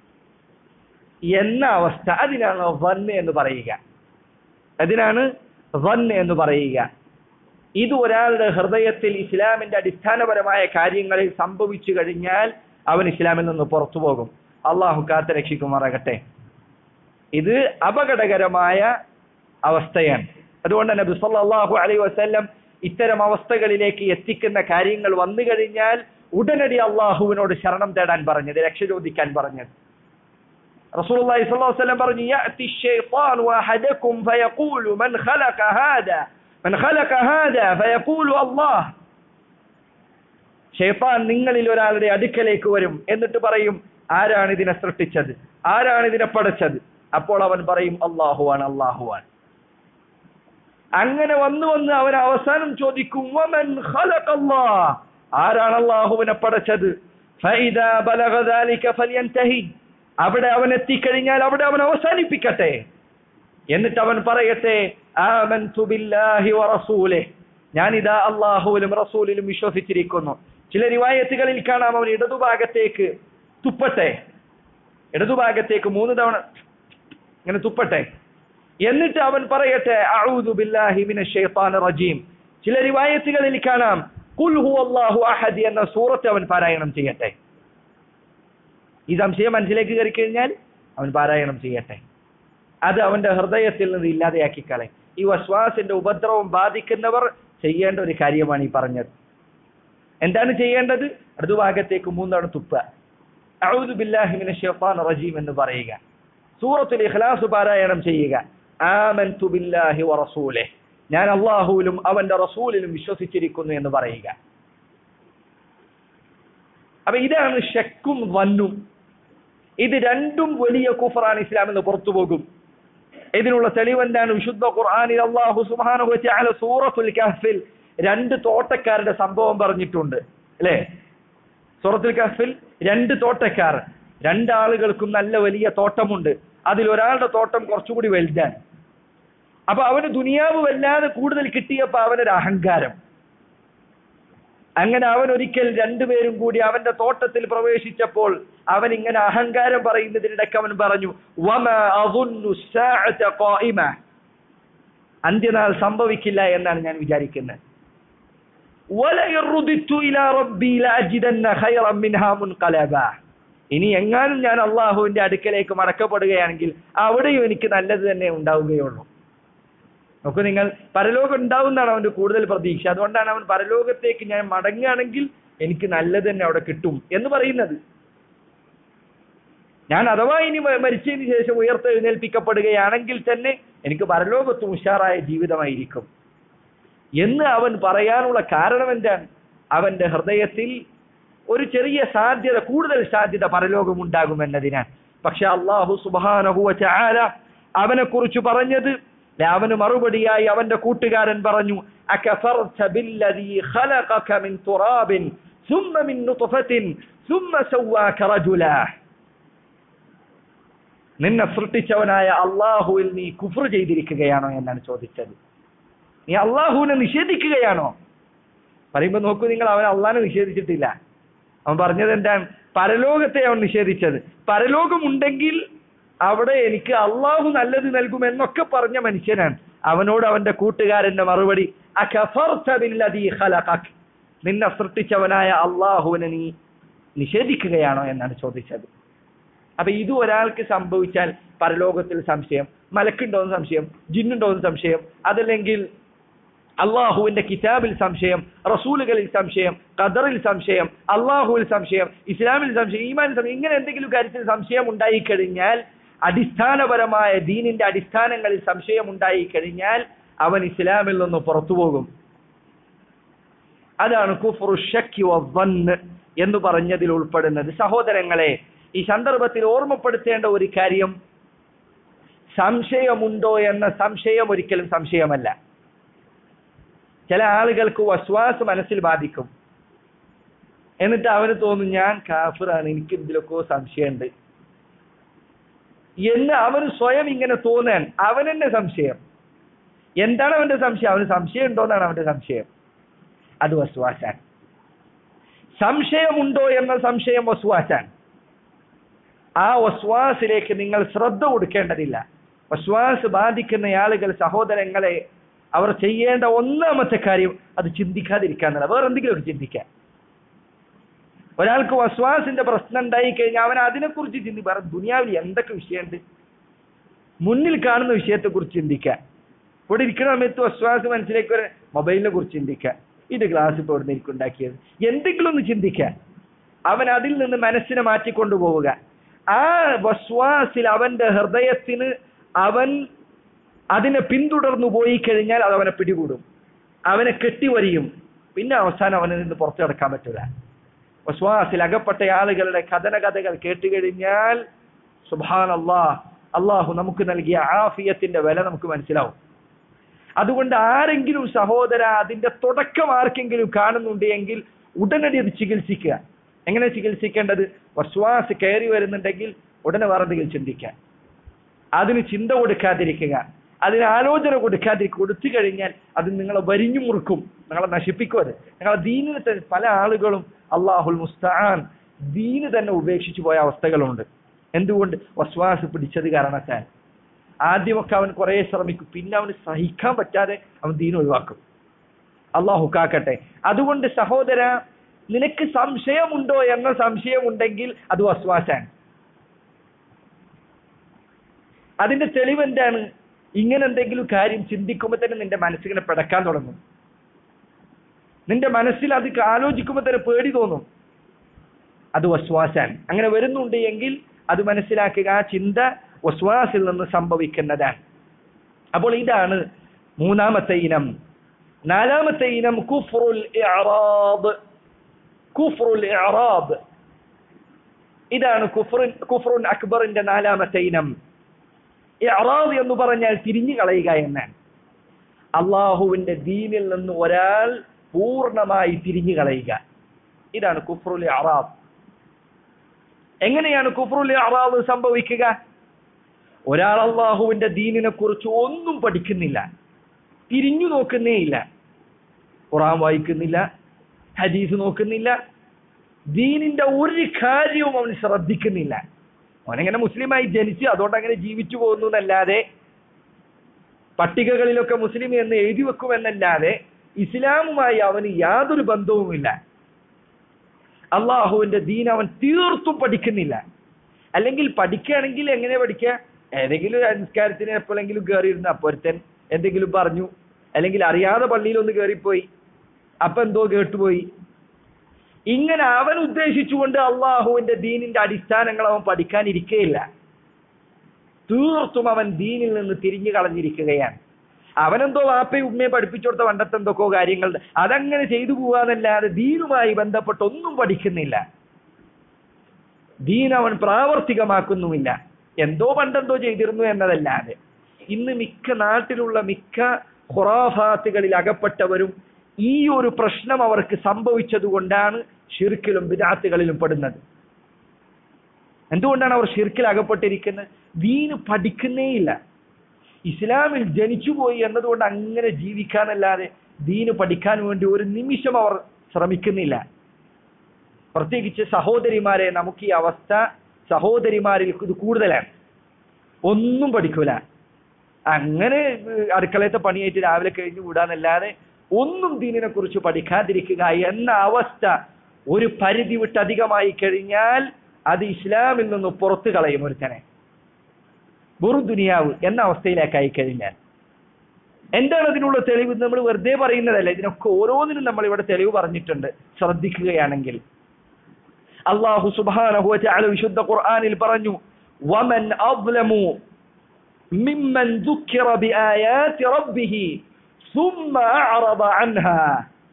എന്ന അവസ്ഥ അതിനാണ് വന്ന് എന്ന് പറയുക അതിനാണ് വന്ന് എന്ന് പറയുക ഇത് ഒരാളുടെ ഹൃദയത്തിൽ ഇസ്ലാമിന്റെ അടിസ്ഥാനപരമായ കാര്യങ്ങളിൽ സംഭവിച്ചു കഴിഞ്ഞാൽ അവൻ ഇസ്ലാമിൽ നിന്ന് പുറത്തു പോകും അള്ളാഹു കാത്ത് രക്ഷിക്കുമാറാകട്ടെ ഇത് അപകടകരമായ അവസ്ഥയാണ് അതുകൊണ്ട് നബി സല്ലല്ലാഹു അലൈഹി വസല്ലം ഇത്തരം അവസ്ഥകളിലേക്ക് എത്തിക്കുന്ന കാര്യങ്ങൾ വന്നു കഴിഞ്ഞാൽ ഉടനടി അള്ളാഹുവിനോട് ശരണം തേടാൻ പറഞ്ഞത് രക്ഷ ചോദിക്കാൻ പറഞ്ഞത് റസൂലുള്ളാഹി സ്വല്ലല്ലാഹു അലൈഹി വസല്ലം പറഞ്ഞു യഅതി الشيطان احدكم فيقول من خلق هذا من خلق هذا فيقول الله ഷെയ്ത്താൻ നിങ്ങളിൽ ഒരാളുടെ അടുക്കലേക്ക് വരും എന്നിട്ട് പറയും ആരാണ് ഇതിനെ സൃഷ്ടിച്ചത് ആരാണ് ഇതിനെ പടച്ചത് അപ്പോൾ അവൻ പറയും അള്ളാഹുവാണ് അള്ളാഹുവാൻ അങ്ങനെ വന്നു വന്ന് അവൻ അവസാനം ചോദിക്കും വമൻ ഖലഖല്ലാഹ് ആരാണ് അള്ളാഹുവിനെ പടച്ചത് ഫൈദാ ബലഗ ദാലിക ഫൽയൻതഹി അവിടെ അവൻ എത്തിക്കഴിഞ്ഞാൽ അവിടെ അവൻ അവസാനിപ്പിക്കട്ടെ എന്നിട്ട് അവൻ പറയട്ടെ ആമൻതു ബില്ലാഹി വറസൂലിഹി ഞാനിതാ അള്ളാഹുവിലും റസൂലിലും വിശ്വസിച്ചിരിക്കുന്നു ചില റിവായത്തുകളിൽ കാണാം അവൻ ഇടതുഭാഗത്തേക്ക് തുപ്പട്ടെ ഇടതുഭാഗത്തേക്ക് മൂന്ന് തവണ ഇങ്ങനെ തുപ്പട്ടെ എന്നിട്ട് അവൻ പറയട്ടെ അഊദു ബില്ലാഹി മിനശ് ശൈത്താനിർ റജീം ചില റിവായത്തുകളിൽ കാണാം ഖുൽ ഹുവല്ലാഹു അഹദ് എന്ന സൂറത്ത് അവൻ പാരായണം ചെയ്യട്ടെ ഈ സംശയം മനസ്സിലേക്ക് കയറി കഴിഞ്ഞാൽ അവൻ പാരായണം ചെയ്യട്ടെ അത് അവന്റെ ഹൃദയത്തിൽ നിന്ന് ഇല്ലാതെയാക്കി കളയും ഈ വസ്വാസിന്റെ ഉപദ്രവം ബാധിക്കുന്നവർ ചെയ്യേണ്ട ഒരു കാര്യമാണ് ഈ പറഞ്ഞത് എന്താണ് ചെയ്യേണ്ടത് അടുതുഭാഗത്തേക്ക് മൂന്നവണ തുപ്പ അഊദു ബില്ലാഹി മിനശ് ശൈത്താനിർ റജീം എന്ന് പറയുക സൂറത്തുൽ ഇഖ്ലാസ് പാരായണം ചെയ്യുക ആമൻതു ബില്ലാഹി വറസൂലിഹി ഞാൻ അള്ളാഹുവിലും അവന്റെ റസൂലിലും വിശ്വസിച്ചിരിക്കുന്നു എന്ന് പറയുക അപ്പൊ ഇതാണ് ഷക്കും വന്നും ഇത് രണ്ടും വലിയ കുഫറാണ് ഇസ്ലാം എന്ന് പുറത്തു പോകും ഇതിനുള്ള തെളിവ് എന്താണ് വിശുദ്ധ ഖുർആനിൽ അള്ളാഹു സുബ്ഹാനഹു വതആല സൂറത്തുൽ കഹ്ഫിൽ രണ്ട് തോട്ടക്കാരുടെ സംഭവം പറഞ്ഞിട്ടുണ്ട് അല്ലേ സൂറത്തുൽ കഹ്ഫിൽ രണ്ട് തോട്ടക്കാർ രണ്ടാളുകൾക്കും നല്ല വലിയ തോട്ടമുണ്ട് അതിൽ ഒരാളുടെ തോട്ടം കുറച്ചുകൂടി വലുതാണ് അപ്പൊ അവന് ദുനിയാവ് വല്ലാതെ കൂടുതൽ കിട്ടിയപ്പോ അവനൊരു അഹങ്കാരം അങ്ങനെ അവൻ ഒരിക്കൽ രണ്ടുപേരും കൂടി അവന്റെ തോട്ടത്തിൽ പ്രവേശിച്ചപ്പോൾ അവൻ ഇങ്ങനെ അഹങ്കാരം പറയുന്നതിനിടയ്ക്ക് അവൻ പറഞ്ഞു "വമാ അظُنُّ السَّاعَةَ قَائِمَةً." അന്ത്യനാൾ സംഭവിക്കില്ല എന്നാണ് ഞാൻ വിചാരിക്കുന്നത് "വലഇൻ റുദിത്തു ഇലാ റബ്ബി ലഅജിദന്ന ഖൈറൻ മിൻഹാ മുൻഖലബാ." ഇനി എങ്ങാനും ഞാൻ അള്ളാഹുവിന്റെ അടുക്കലേക്ക് മടക്കപ്പെടുകയാണെങ്കിൽ അവിടെയും എനിക്ക് നല്ലത് തന്നെ ഉണ്ടാവുകയുള്ളൂ നോക്കൂ നിങ്ങൾ പരലോകം ഉണ്ടാവുന്നതാണ് അവന്റെ കൂടുതൽ പ്രതീക്ഷ അതുകൊണ്ടാണ് അവൻ പരലോകത്തേക്ക് ഞാൻ മടങ്ങുകയാണെങ്കിൽ എനിക്ക് നല്ലത് തന്നെ അവിടെ കിട്ടും എന്ന് പറയുന്നത് ഞാൻ അഥവാ ഇനി മ- മരിച്ചതിന് ശേഷം ഉയർത്തെഴുന്നേൽപ്പിക്കപ്പെടുകയാണെങ്കിൽ തന്നെ എനിക്ക് പരലോകത്തും ഉഷാറായ ജീവിതമായിരിക്കും എന്ന് അവൻ പറയാനുള്ള കാരണം എന്താണ് അവന്റെ ഹൃദയത്തിൽ ഒരു ചെറിയ സാധ്യത കൂടുതൽ സാധ്യത പരലോകം ഉണ്ടാകുമെന്നതിനാൽ പക്ഷെ അള്ളാഹു സുബാനഹുവ ചാല അവനെ കുറിച്ച് പറഞ്ഞത് ദേ അവന് മറുപടിയായി അവന്റെ കൂട്ടുകാരൻ പറഞ്ഞു "അകഫർത ബില്ലദീ ഖലഖക മിൻ തുറാബിൻ ثم من نطفة ثم سواك رجلا നിന്നെ സൃഷ്ടിച്ചവനായ അള്ളാഹുവിൽ നീ കുഫർ ചെയ്തിരിക്കുകയാണോ എന്നാണ് ചോദിച്ചത് നീ അള്ളാഹുവിനെ നിഷേധിക്കുകയാണോ പറയുമ്പോ നോക്കൂ നിങ്ങൾ അവൻ അള്ളാഹിനെ നിഷേധിച്ചിട്ടില്ല അവൻ പറഞ്ഞത് എന്താണ് പരലോകത്തെ അവൻ നിഷേധിച്ചത് പരലോകം ഉണ്ടെങ്കിൽ അവിടെ എനിക്ക് അള്ളാഹു നല്ലത് നൽകും എന്നൊക്കെ പറഞ്ഞ മനുഷ്യനാണ് അവനോട് അവന്റെ കൂട്ടുകാരന്റെ മറുപടി "അകഫർത ബില്ലദീ ഖലഖക്." നിന്നെ സൃഷ്ടിച്ചവനായ അള്ളാഹുവിനെ നീ നിഷേധിക്കുകയാണോ എന്നാണ് ചോദിച്ചത് അപ്പൊ ഇത് ഒരാൾക്ക് സംഭവിച്ചാൽ പരലോകത്തിൽ സംശയം മലക്കുണ്ടോ എന്ന് സംശയം ജിന്നുണ്ടോ എന്ന് സംശയം അതല്ലെങ്കിൽ അള്ളാഹുവിന്റെ കിതാബിൽ സംശയം റസൂലുകളിൽ സംശയം ഖദറിൽ സംശയം അള്ളാഹുവിൽ സംശയം ഇസ്ലാമിൽ സംശയം ഈമാനിൽ സംശയം ഇങ്ങനെ എന്തെങ്കിലും കാര്യത്തിൽ സംശയം ഉണ്ടായിക്കഴിഞ്ഞാൽ അടിസ്ഥാനപരമായ ദീനിന്റെ അടിസ്ഥാനങ്ങളിൽ സംശയം ഉണ്ടായിക്കഴിഞ്ഞാൽ അവൻ ഇസ്ലാമിൽ നിന്ന് പുറത്തു പോകും അതാണ് കുഫ്റു ഷക്കി വന്ന് എന്ന് പറഞ്ഞതിൽ ഉൾപ്പെടുന്നത് സഹോദരങ്ങളെ ഈ സന്ദർഭത്തിൽ ഓർമ്മപ്പെടുത്തേണ്ട ഒരു കാര്യം സംശയമുണ്ടോ എന്ന സംശയം ഒരിക്കലും സംശയമല്ല ചില ആളുകൾക്ക് വസ്വാസ് മനസ്സിൽ ബാധിക്കും എന്നിട്ട് അവന് തോന്നും ഞാൻ കാഫിറാണ് എനിക്ക് ഇതിലൊക്കെ സംശയമുണ്ട് എന്ന് അവന് സ്വയം ഇങ്ങനെ തോന്നാൻ അവൻ തന്നെ സംശയം എന്താണ് അവന്റെ സംശയം അവന് സംശയം ഉണ്ടോന്നാണ് അവന്റെ സംശയം അത് വസ്വാസാൻ സംശയമുണ്ടോ എന്ന സംശയം വസ്വാസാൻ ആ വസ്വാസിലേക്ക് നിങ്ങൾ ശ്രദ്ധ കൊടുക്കേണ്ടതില്ല വസ്വാസ് ബാധിക്കുന്ന ആളുകൾ സഹോദരങ്ങളെ അവർ ചെയ്യേണ്ട ഒന്നാമത്തെ കാര്യം അത് ചിന്തിക്കാതിരിക്കാന്നല്ല വേറെ എന്തെങ്കിലുമൊക്കെ ചിന്തിക്കാൻ ഒരാൾക്ക് വസ്വാസിന്റെ പ്രശ്നം ഉണ്ടായി കഴിഞ്ഞാൽ അവൻ അതിനെക്കുറിച്ച് ചിന്തി വേറെ ദുനിയാവിൽ എന്തൊക്കെ വിഷയമുണ്ട് മുന്നിൽ കാണുന്ന വിഷയത്തെ കുറിച്ച് ചിന്തിക്കാൻ ഇവിടെ ഇരിക്കുന്ന സമയത്ത് വസ്വാസ് മനസ്സിലേക്ക് ഒരു മൊബൈലിനെ കുറിച്ച് ചിന്തിക്കാൻ ഇത് ക്ലാസ് ഇപ്പോൾ ഇവിടെ എനിക്ക് ഉണ്ടാക്കിയത് എന്തെങ്കിലും ഒന്ന് ചിന്തിക്കാൻ അവൻ അതിൽ നിന്ന് മനസ്സിനെ മാറ്റിക്കൊണ്ടുപോവുക ആ വസ്വാസിൽ അവന്റെ ഹൃദയത്തിന് അവൻ അതിനെ പിന്തുടർന്നു പോയി കഴിഞ്ഞാൽ അത് അവനെ പിടികൂടും അവനെ കെട്ടിവരിയും പിന്നെ അവസാനം അവനിൽ നിന്ന് പുറത്തു കിടക്കാൻ പറ്റില്ല വസ്വാസിൽ അകപ്പെട്ട ആളുകളുടെ കഥന കഥകൾ കേട്ടുകഴിഞ്ഞാൽ സുബാൻ അള്ളാഹ് അള്ളാഹു നമുക്ക് നൽകിയ ആഫിയത്തിന്റെ വില നമുക്ക് മനസ്സിലാവും അതുകൊണ്ട് ആരെങ്കിലും സഹോദര അതിന്റെ തുടക്കം ആർക്കെങ്കിലും കാണുന്നുണ്ട് എങ്കിൽ ഉടനടി അത് ചികിത്സിക്കുക എങ്ങനെ ചികിത്സിക്കേണ്ടത് വസ്വാസ് കയറി വരുന്നുണ്ടെങ്കിൽ ഉടനെ വേറെ എന്തെങ്കിലും ചിന്തിക്കാൻ അതിന് ചിന്ത കൊടുക്കാതിരിക്കുക അതിന് ആലോചന കൊടുക്കാതിരിക്കുക കൊടുത്തു കഴിഞ്ഞാൽ അത് നിങ്ങളെ വരിഞ്ഞു മുറുക്കും നിങ്ങളെ നശിപ്പിക്കും അത് നിങ്ങളെ ദീനിനെ തന്നെ പല ആളുകളും അള്ളാഹുൽ മുസ്താൻ ദീന് തന്നെ ഉപേക്ഷിച്ചു പോയ അവസ്ഥകളുണ്ട് എന്തുകൊണ്ട് വസ്വാസ് പിടിച്ചത് കാരണത്താൽ ആദ്യമൊക്കെ അവൻ കുറെ ശ്രമിക്കും പിന്നെ അവന് സഹിക്കാൻ പറ്റാതെ അവൻ ദീൻ ഒഴിവാക്കും അള്ളാഹു കാക്കട്ടെ അതുകൊണ്ട് സഹോദര നിനക്ക് സംശയമുണ്ടോ എന്ന സംശയമുണ്ടെങ്കിൽ അത് വസ്വാസാണ് അതിന്റെ തെളിവ് എന്താണ് ഇങ്ങനെ എന്തെങ്കിലും കാര്യം ചിന്തിക്കുമ്പോൾ തന്നെ നിന്റെ മനസ്സിങ്ങനെ പിടക്കാൻ തുടങ്ങും നിന്റെ മനസ്സിൽ അത് ആലോചിക്കുമ്പോൾ തന്നെ പേടി തോന്നും അത് വസ്വാസാൻ അങ്ങനെ വരുന്നുണ്ട് എങ്കിൽ അത് മനസ്സിലാക്കുക ആ ചിന്ത വസ്വാസിൽ നിന്ന് സംഭവിക്കുന്നതാണ് അപ്പോൾ ഇതാണ് മൂന്നാമത്തെ ഇനം നാലാമത്തെ ഇനം കുഫ്റുൽ ഇഅറാബ് കുഫ്റുൽ ഇഅറാബ് ഇതാണ് കുഫ്റുൻ കുഫ്റുൻ അക്ബറിന്റെ നാലാമത്തെ ഇനം ഇഅറാബ് എന്ന് പറഞ്ഞാൽ തിരിഞ്ഞു കളയുക എന്നാണ് അള്ളാഹുവിന്റെ ദീനിൽ നിന്ന് ഒരാൾ പൂർണ്ണമായി തിരിഞ്ഞു കളയുക ഇതാണ് കുഫ്റുൽ ഇഅറാബ് എങ്ങനെയാണ് കുഫ്റുൽ ഇഅറാബ് സംഭവിക്കുക ഒരാൾ അള്ളാഹുവിന്റെ ദീനിനെ കുറിച്ച് ഒന്നും പഠിക്കുന്നില്ല തിരിഞ്ഞു നോക്കുന്നേ ഇല്ല ഖുറാൻ വായിക്കുന്നില്ല ഹദീസ് നോക്കുന്നില്ല ദീനിന്റെ ഒരു കാര്യവും അവൻ ശ്രദ്ധിക്കുന്നില്ല അവനെങ്ങനെ മുസ്ലിമായി ജനിച്ച് അതുകൊണ്ട് അങ്ങനെ ജീവിച്ചു പോകുന്നു എന്നല്ലാതെ പട്ടികകളിലൊക്കെ മുസ്ലിം എന്ന് എഴുതി വെക്കുമെന്നല്ലാതെ ഇസ്ലാമുമായി അവന് യാതൊരു ബന്ധവുമില്ല അള്ളാഹുവിന്റെ ദീൻ അവൻ തീർത്തും പഠിക്കുന്നില്ല അല്ലെങ്കിൽ പഠിക്കുകയാണെങ്കിൽ എങ്ങനെ പഠിക്കുക ഏതെങ്കിലും ഒരു സംസ്കാരത്തിന് എപ്പോഴെങ്കിലും കയറിയിരുന്ന അപ്പൊരുത്തൻ എന്തെങ്കിലും പറഞ്ഞു അല്ലെങ്കിൽ അറിയാതെ പള്ളിയിൽ ഒന്ന് കയറിപ്പോയി അപ്പൊ എന്തോ കേട്ടുപോയി ഇങ്ങനെ അവൻ ഉദ്ദേശിച്ചുകൊണ്ട് അള്ളാഹുവിന്റെ ദീനിന്റെ അടിസ്ഥാനങ്ങൾ അവൻ പഠിക്കാനിരിക്കുകയില്ല തീർത്തും അവൻ ദീനിൽ നിന്ന് തിരിഞ്ഞു കളഞ്ഞിരിക്കുകയാണ് അവനെന്തോ വാപ്പയും ഉമ്മയെ പഠിപ്പിച്ചു കൊടുത്ത പണ്ടത്തെ എന്തൊക്കെയോ കാര്യങ്ങൾ അതങ്ങനെ ചെയ്തു പോവാന്നല്ലാതെ ദീനുമായി ബന്ധപ്പെട്ട് ഒന്നും പഠിക്കുന്നില്ല ദീൻ അവൻ പ്രാവർത്തികമാക്കുന്നുമില്ല എന്തോ പണ്ടെന്തോ ചെയ്തിരുന്നു എന്നതല്ലാതെ ഇന്ന് മിക്ക നാട്ടിലുള്ള മിക്ക ഖുറാഫാത്തുകളിൽ അകപ്പെട്ടവരും ഈ ഒരു പ്രശ്നം അവർക്ക് സംഭവിച്ചത് കൊണ്ടാണ് ഷിർക്കിലും വിദാത്തുകളിലും പെടുന്നത് എന്തുകൊണ്ടാണ് അവർ ഷിർക്കിൽ അകപ്പെട്ടിരിക്കുന്നത് ദീന് പഠിക്കുന്നേയില്ല ഇസ്ലാമിൽ ജനിച്ചുപോയി എന്നതുകൊണ്ട് അങ്ങനെ ജീവിക്കാനല്ലാതെ ദീന് പഠിക്കാൻ വേണ്ടി ഒരു നിമിഷം അവർ ശ്രമിക്കുന്നില്ല പ്രത്യേകിച്ച് സഹോദരിമാരെ നമുക്ക് ഈ അവസ്ഥ സഹോദരിമാരിൽ ഇത് കൂടുതലാണ് ഒന്നും പഠിക്കൂല അങ്ങനെ ഏഹ്, അടുക്കളയത്തെ പണിയായിട്ട് രാവിലെ കഴിഞ്ഞു കൂടാന്നല്ലാതെ ഒന്നും ദീനിനെ കുറിച്ച് പഠിക്കാതിരിക്കുക എന്ന അവസ്ഥ ഒരു പരിധി വിട്ട് അധികമായി കഴിഞ്ഞാൽ അത് ഇസ്ലാമിൽ നിന്ന് പുറത്തു കളയും ഒരുത്തനെ വെറും ദുനിയാവ് എന്ന അവസ്ഥയിലേക്കായി കഴിഞ്ഞാൽ എന്താണ് അതിനുള്ള തെളിവ് നമ്മൾ വെറുതെ പറയുന്നതല്ല ഇതിനൊക്കെ ഓരോന്നിനും നമ്മൾ ഇവിടെ തെളിവ് പറഞ്ഞിട്ടുണ്ട് ശ്രദ്ധിക്കുകയാണെങ്കിൽ അള്ളാഹു സുബ്ഹാനഹു വതആല വിശുദ്ധ ഖുർആനിൽ പറഞ്ഞു വമൻ അദ്ലമു മിമ്മൻ ദുക്കിറ ബിആയാതി റബ്ബിഹി ثم أعرض عنها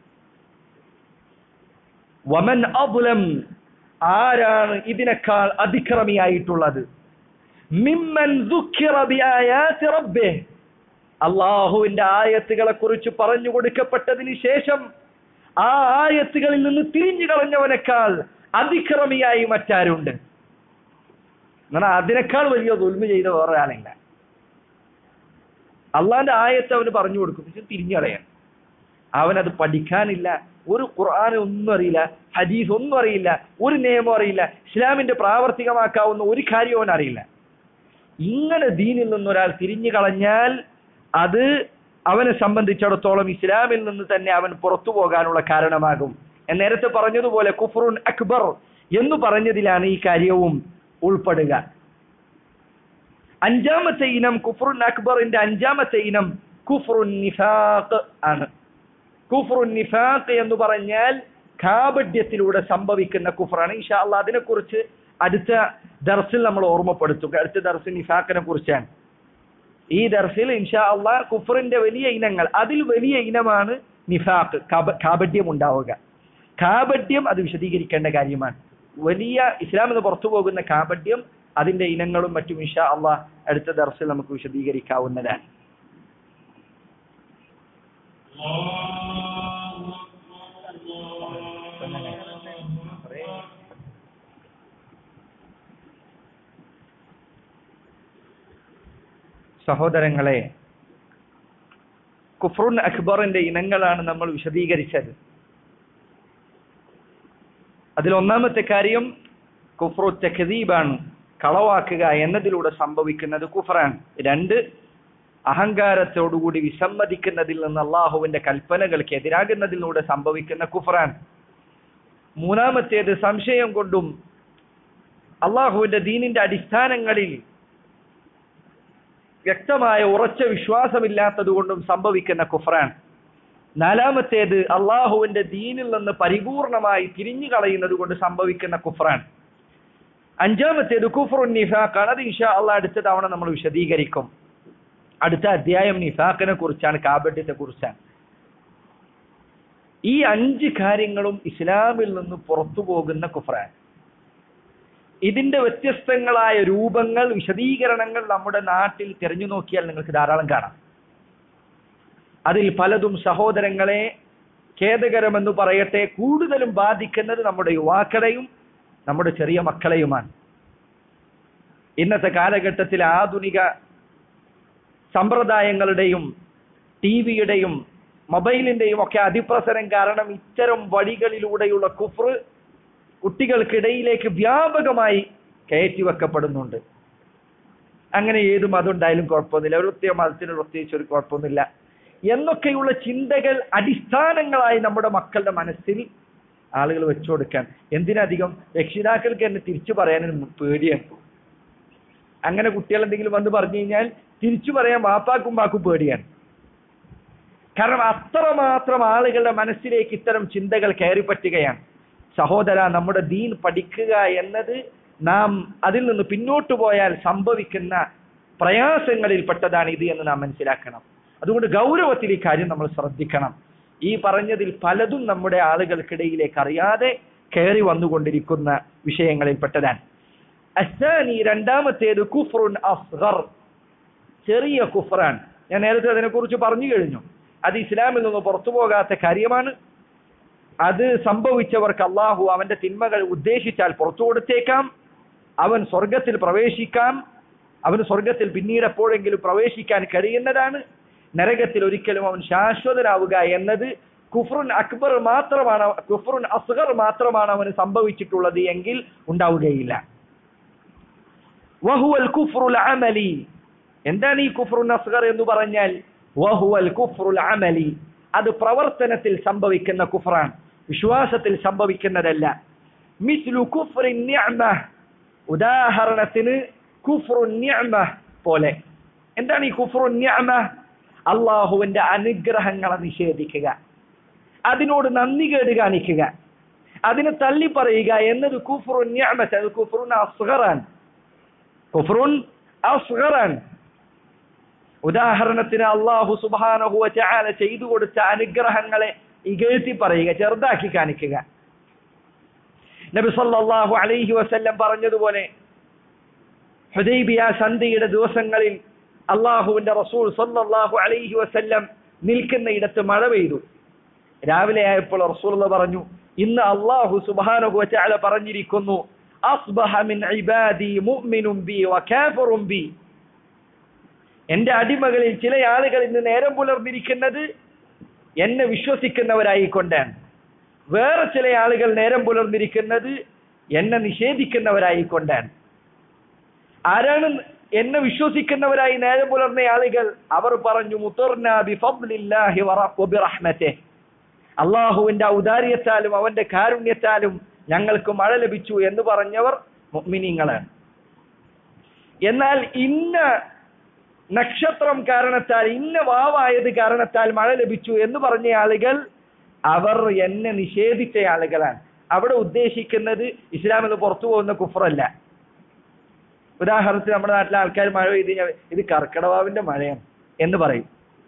വമൻ അദ്ലം ആരാണ് ഇതിനേക്കാൾ അതിക്രമിയായിട്ടുള്ളത് മിമ്മൻ ദുക്കിറ ബിആയാതി റബ്ബിഹി അള്ളാഹുവിന്റെ ആയത്തുകളെ കുറിച്ച് പറഞ്ഞു കൊടുക്കപ്പെട്ടതിന് ശേഷം ആ ആയത്തുകളിൽ നിന്ന് തിരിഞ്ഞു കളഞ്ഞവനേക്കാൾ അതിക്രമിയായി മറ്റാരുണ്ട് എന്നാൽ അതിനേക്കാൾ വലിയ ദുൽമ ചെയ്ത വേറെ ആളില്ല അള്ളാന്റെ ആയത്ത് അവന് പറഞ്ഞു കൊടുക്കും പക്ഷെ തിരിഞ്ഞു കളയാൻ അവനത് പഠിക്കാനില്ല ഒരു ഖുർആൻ ഒന്നും അറിയില്ല ഹദീസ് ഒന്നും അറിയില്ല ഒരു നിയമം അറിയില്ല ഇസ്ലാമിന്റെ പ്രാവർത്തികമാക്കാവുന്ന ഒരു കാര്യവും അവൻ അറിയില്ല ഇങ്ങനെ ദീനിൽ നിന്ന് ഒരാൾ തിരിഞ്ഞു കളഞ്ഞാൽ അത് അവനെ സംബന്ധിച്ചിടത്തോളം ഇസ്ലാമിൽ നിന്ന് തന്നെ അവൻ പുറത്തു പോകാനുള്ള കാരണമാകും ഞാൻ നേരത്തെ പറഞ്ഞതുപോലെ കുഫറുൻ അക്ബർ എന്ന് പറഞ്ഞതിലാണ് ഈ കാര്യവും ഉൾപ്പെടുക അഞ്ചാമത്തെ ഇനം കുഫറുൻ അക്ബറിന്റെ അഞ്ചാമത്തെ ഇനം കുഫറുൻ നിഫാഖ് ആണ് കുഫറുൻ നിഫാഖ് എന്ന് പറഞ്ഞാൽ കാപഡ്യത്തിലൂടെ സംഭവിക്കുന്ന കുഫറാണ് ഇൻഷാ അള്ളാഹ് അതിനെക്കുറിച്ച് അടുത്ത ദർസിൽ നമ്മൾ ഓർമ്മപ്പെടുത്തുക അടുത്ത ദർസിൽ നിഫാഖിനെ കുറിച്ചാണ് ഈ ദർസിൽ ഇൻഷാ അള്ളാഹ് കുഫറിന്റെ വലിയ ഇനങ്ങൾ അതിൽ വലിയ ഇനമാണ് നിഫാഖ് കാപ- കാപഡ്യം ഉണ്ടാവുക കാപഡ്യം അത് വിശദീകരിക്കേണ്ട കാര്യമാണ് വലിയ ഇസ്ലാം എന്ന് പുറത്തു പോകുന്ന കാപഡ്യം അതിന്റെ ഇനങ്ങളും മറ്റും ഇൻഷാ അള്ളാഹ് അടുത്ത ദർസിൽ നമുക്ക് വിശദീകരിക്കാവുന്നതാണ് സഹോദരങ്ങളെ കുഫറുൻ അക്ബറിന്റെ ഇനങ്ങളാണ് നമ്മൾ വിശദീകരിച്ചത് അതിൽ ഒന്നാമത്തെ കാര്യം കുഫ്രു തെഖദീബാണ് കളവാക്കുക എന്നതിലൂടെ സംഭവിക്കുന്നത് കുഫറാണ് രണ്ട് അഹങ്കാരത്തോടുകൂടി വിസമ്മതിക്കുന്നതിൽ നിന്ന് അള്ളാഹുവിന്റെ കൽപ്പനകൾക്ക് എതിരാകുന്നതിലൂടെ സംഭവിക്കുന്ന കുഫറാണ് മൂന്നാമത്തേത് സംശയം കൊണ്ടും അള്ളാഹുവിന്റെ ദീനിന്റെ അടിസ്ഥാനങ്ങളിൽ വ്യക്തമായ ഉറച്ച വിശ്വാസമില്ലാത്തത് കൊണ്ടും സംഭവിക്കുന്ന കുഫറാണ് നാലാമത്തേത് അള്ളാഹുവിന്റെ ദീനിൽ നിന്ന് പരിപൂർണമായി തിരിഞ്ഞു കളയുന്നത് കൊണ്ട് സംഭവിക്കുന്ന കുഫറാണ് അഞ്ചാമത്തേത് കുഫറുൻ നിഫാഖാണ് അത് ഇൻഷാ അള്ളാഹ് അടുത്ത തവണ നമ്മൾ വിശദീകരിക്കും അടുത്ത അധ്യായം നിഫാഖിനെ കുറിച്ചാണ് കാപട്യത്തെ കുറിച്ചാണ് ഈ അഞ്ച് കാര്യങ്ങളും ഇസ്ലാമിൽ നിന്ന് പുറത്തു പോകുന്ന കുഫറാണ് ഇതിന്റെ വ്യത്യസ്തങ്ങളായ രൂപങ്ങൾ വിശദീകരണങ്ങൾ നമ്മുടെ നാട്ടിൽ തിരഞ്ഞു നോക്കിയാൽ നിങ്ങൾക്ക് ധാരാളം കാണാം അതിൽ പലതും സഹോദരങ്ങളെ ഖേദകരമെന്ന് പറയട്ടെ കൂടുതലും ബാധിക്കുന്നത് നമ്മുടെ യുവാക്കളെയും നമ്മുടെ ചെറിയ മക്കളെയുമാണ് ഇന്നത്തെ കാലഘട്ടത്തിൽ ആധുനിക സമ്പ്രദായങ്ങളുടെയും ടി വിയുടെയും മൊബൈലിന്റെയും ഒക്കെ അതിപ്രസരം കാരണം ഇത്തരം വഴികളിലൂടെയുള്ള കുഫർ കുട്ടികൾക്കിടയിലേക്ക് വ്യാപകമായി കയറ്റി വെക്കപ്പെടുന്നുണ്ട് അങ്ങനെ ഏത് മതം ഉണ്ടായാലും കുഴപ്പമൊന്നുമില്ല ഒരു പ്രത്യേക മതത്തിന് പ്രത്യേകിച്ച് ഒരു കുഴപ്പമൊന്നുമില്ല എന്നൊക്കെയുള്ള ചിന്തകൾ അടിസ്ഥാനങ്ങളായി നമ്മുടെ മക്കളുടെ മനസ്സിൽ ആളുകൾ വെച്ചു കൊടുക്കാൻ എന്തിനധികം രക്ഷിതാക്കൾക്ക് എന്നെ തിരിച്ചു പറയാനും പേടിയാണ് അങ്ങനെ കുട്ടികൾ എന്തെങ്കിലും വന്ന് പറഞ്ഞു കഴിഞ്ഞാൽ തിരിച്ചു പറയാൻ വാപ്പാക്കും വാക്കും പേടിയാണ് കാരണം അത്രമാത്രം ആളുകളുടെ മനസ്സിലേക്ക് ഇത്തരം ചിന്തകൾ കയറി പറ്റുകയാണ് സഹോദര നമ്മുടെ ദീൻ പഠിക്കുക എന്നത് നാം അതിൽ നിന്ന് പിന്നോട്ട് പോയാൽ സംഭവിക്കുന്ന പ്രയാസങ്ങളിൽപ്പെട്ടതാണ് ഇത് എന്ന് നാം മനസ്സിലാക്കണം അതുകൊണ്ട് ഗൗരവത്തിൽ ഈ കാര്യം നമ്മൾ ശ്രദ്ധിക്കണം ഈ പറഞ്ഞതിൽ പലതും നമ്മുടെ ആളുകൾക്കിടയിലേക്ക് അറിയാതെ കയറി വന്നുകൊണ്ടിരിക്കുന്ന വിഷയങ്ങളിൽപ്പെട്ടതാണ് അസാനി രണ്ടാമത്തേത് കുഫ്റുൻ അസ്ഗർ ചെറിയ കുഫറാൻ ഞാൻ നേരത്തെ അതിനെക്കുറിച്ച് പറഞ്ഞു കഴിഞ്ഞു അത് ഇസ്ലാമിൽ നിന്ന് പുറത്തു പോകാത്ത കാര്യമാണ് അത് സംഭവിച്ചവർക്ക് അള്ളാഹു അവന്റെ തിന്മകൾ ഉദ്ദേശിച്ചാൽ പുറത്തു കൊടുത്തേക്കാം അവൻ സ്വർഗത്തിൽ പ്രവേശിക്കാം അവന് സ്വർഗത്തിൽ പിന്നീട് എപ്പോഴെങ്കിലും പ്രവേശിക്കാൻ കഴിയുന്നതാണ് നരകത്തിൽ ഒരിക്കലും അവൻ ശാശ്വതനാവുക എന്നത് കുഫ്റുൻ അക്ബർ മാത്രമാണ് കുഫ്റുൻ അസ്ഗർ മാത്രമാണ് അവന് സംഭവിച്ചിട്ടുള്ളത് എങ്കിൽ ഉണ്ടാവുകയില്ല വഹുവൽ കുഫ്റുൽ അമലി എന്താണ് ഈ കുഫ്റുൻ അസ്ഗർ എന്ന് പറഞ്ഞാൽ വഹുവൽ കുഫ്റുൽ അമലി അത് പ്രവർത്തനത്തിൽ സംഭവിക്കുന്ന കുഫറാണ് വിശ്വാസത്തിൽ സംഭവിക്കുന്നതല്ല മിസ്ലു കുഫ്റിൻ നിഅമ ഉദാഹരണത്തിന് കുഫ്റുൻ നിഅമ പോലെ എന്താണ് ഈ കുഫ്റുൻ നിഅമ അള്ളാഹുവിന്റെ അനുഗ്രഹങ്ങളെ നിഷേധിക്കുക അതിനോട് നന്ദി കേട് കാണിക്കുക അതിനെ തള്ളി പറയുക എന്നത് കുഫ്റുൻ നിഅമത്ത് അത് കുഫ്റുൻ അസ്ഗറാൻ കുഫ്റുൻ അസ്ഗറാൻ ഉദാഹരണത്തിന് അള്ളാഹു സുബാനഹുവ ചാല ചെയ്തു കൊടുത്ത അനുഗ്രഹങ്ങളെ ഇകഴ്ത്തി പറയുക ചെറുതാക്കി കാണിക്കുക നബി സല്ലല്ലാഹു അലൈഹി വസല്ലം പറഞ്ഞതുപോലെ ഹുദൈബിയ സന്ധിയുടെ ദിവസങ്ങളിൽ അള്ളാഹുവിന്റെ റസൂൽ സല്ലല്ലാഹു അലൈഹി വസല്ലം നിൽക്കുന്ന ഇടത്ത് മഴ പെയ്തു രാവിലെ ആയപ്പോൾ റസൂൽ പറഞ്ഞു ഇന്ന് അള്ളാഹു സുബ്ഹാനഹു വതആല പറഞ്ഞിരിക്കുന്നു അസ്ബഹ മിൻ ഇബാദി മുഅ്മിനും ബി വകാഫിറും ബി എന്റെ അടിമകളിൽ ചില ആളുകൾ ഇന്ന് നേരം പുലർന്നിരിക്കുന്നത് എന്നെ വിശ്വസിക്കുന്നവരായിക്കൊണ്ടാണ് വേറെ ചില ആളുകൾ നേരം പുലർന്നിരിക്കുന്നത് എന്നെ നിഷേധിക്കുന്നവരായിക്കൊണ്ടാണ് ആരാണ് എന്നെ വിശ്വസിക്കുന്നവരായി നേരം പുലർന്ന ആളുകൾ അവർ പറഞ്ഞു മുത്തർന ബിഫദ്ലില്ലാഹി വറഹ്മത്തെ അള്ളാഹുവിന്റെ ഔദാര്യത്താലും അവന്റെ കാരുണ്യത്താലും ഞങ്ങൾക്ക് മഴ ലഭിച്ചു എന്ന് പറഞ്ഞവർ മുഅ്മിനീങ്ങളാണ് എന്നാൽ ഇന്ന നക്ഷത്രം കാരണത്താൽ ഇന്ന വാവായത് കാരണത്താൽ മഴ ലഭിച്ചു എന്ന് പറഞ്ഞ ആളുകൾ അവർ എന്നെ നിഷേധിച്ച ആളുകളാണ് അവിടെ ഉദ്ദേശിക്കുന്നത് ഇസ്ലാമിൽ നിന്ന് പുറത്തു പോകുന്ന കുഫറല്ല ഉദാഹരണത്തിന് നമ്മുടെ നാട്ടിലെ ആൾക്കാർ മഴ പെയ്ത് കഴിഞ്ഞാൽ ഇത് കർക്കിടവാവിന്റെ മഴയാണ് എന്ന് പറയും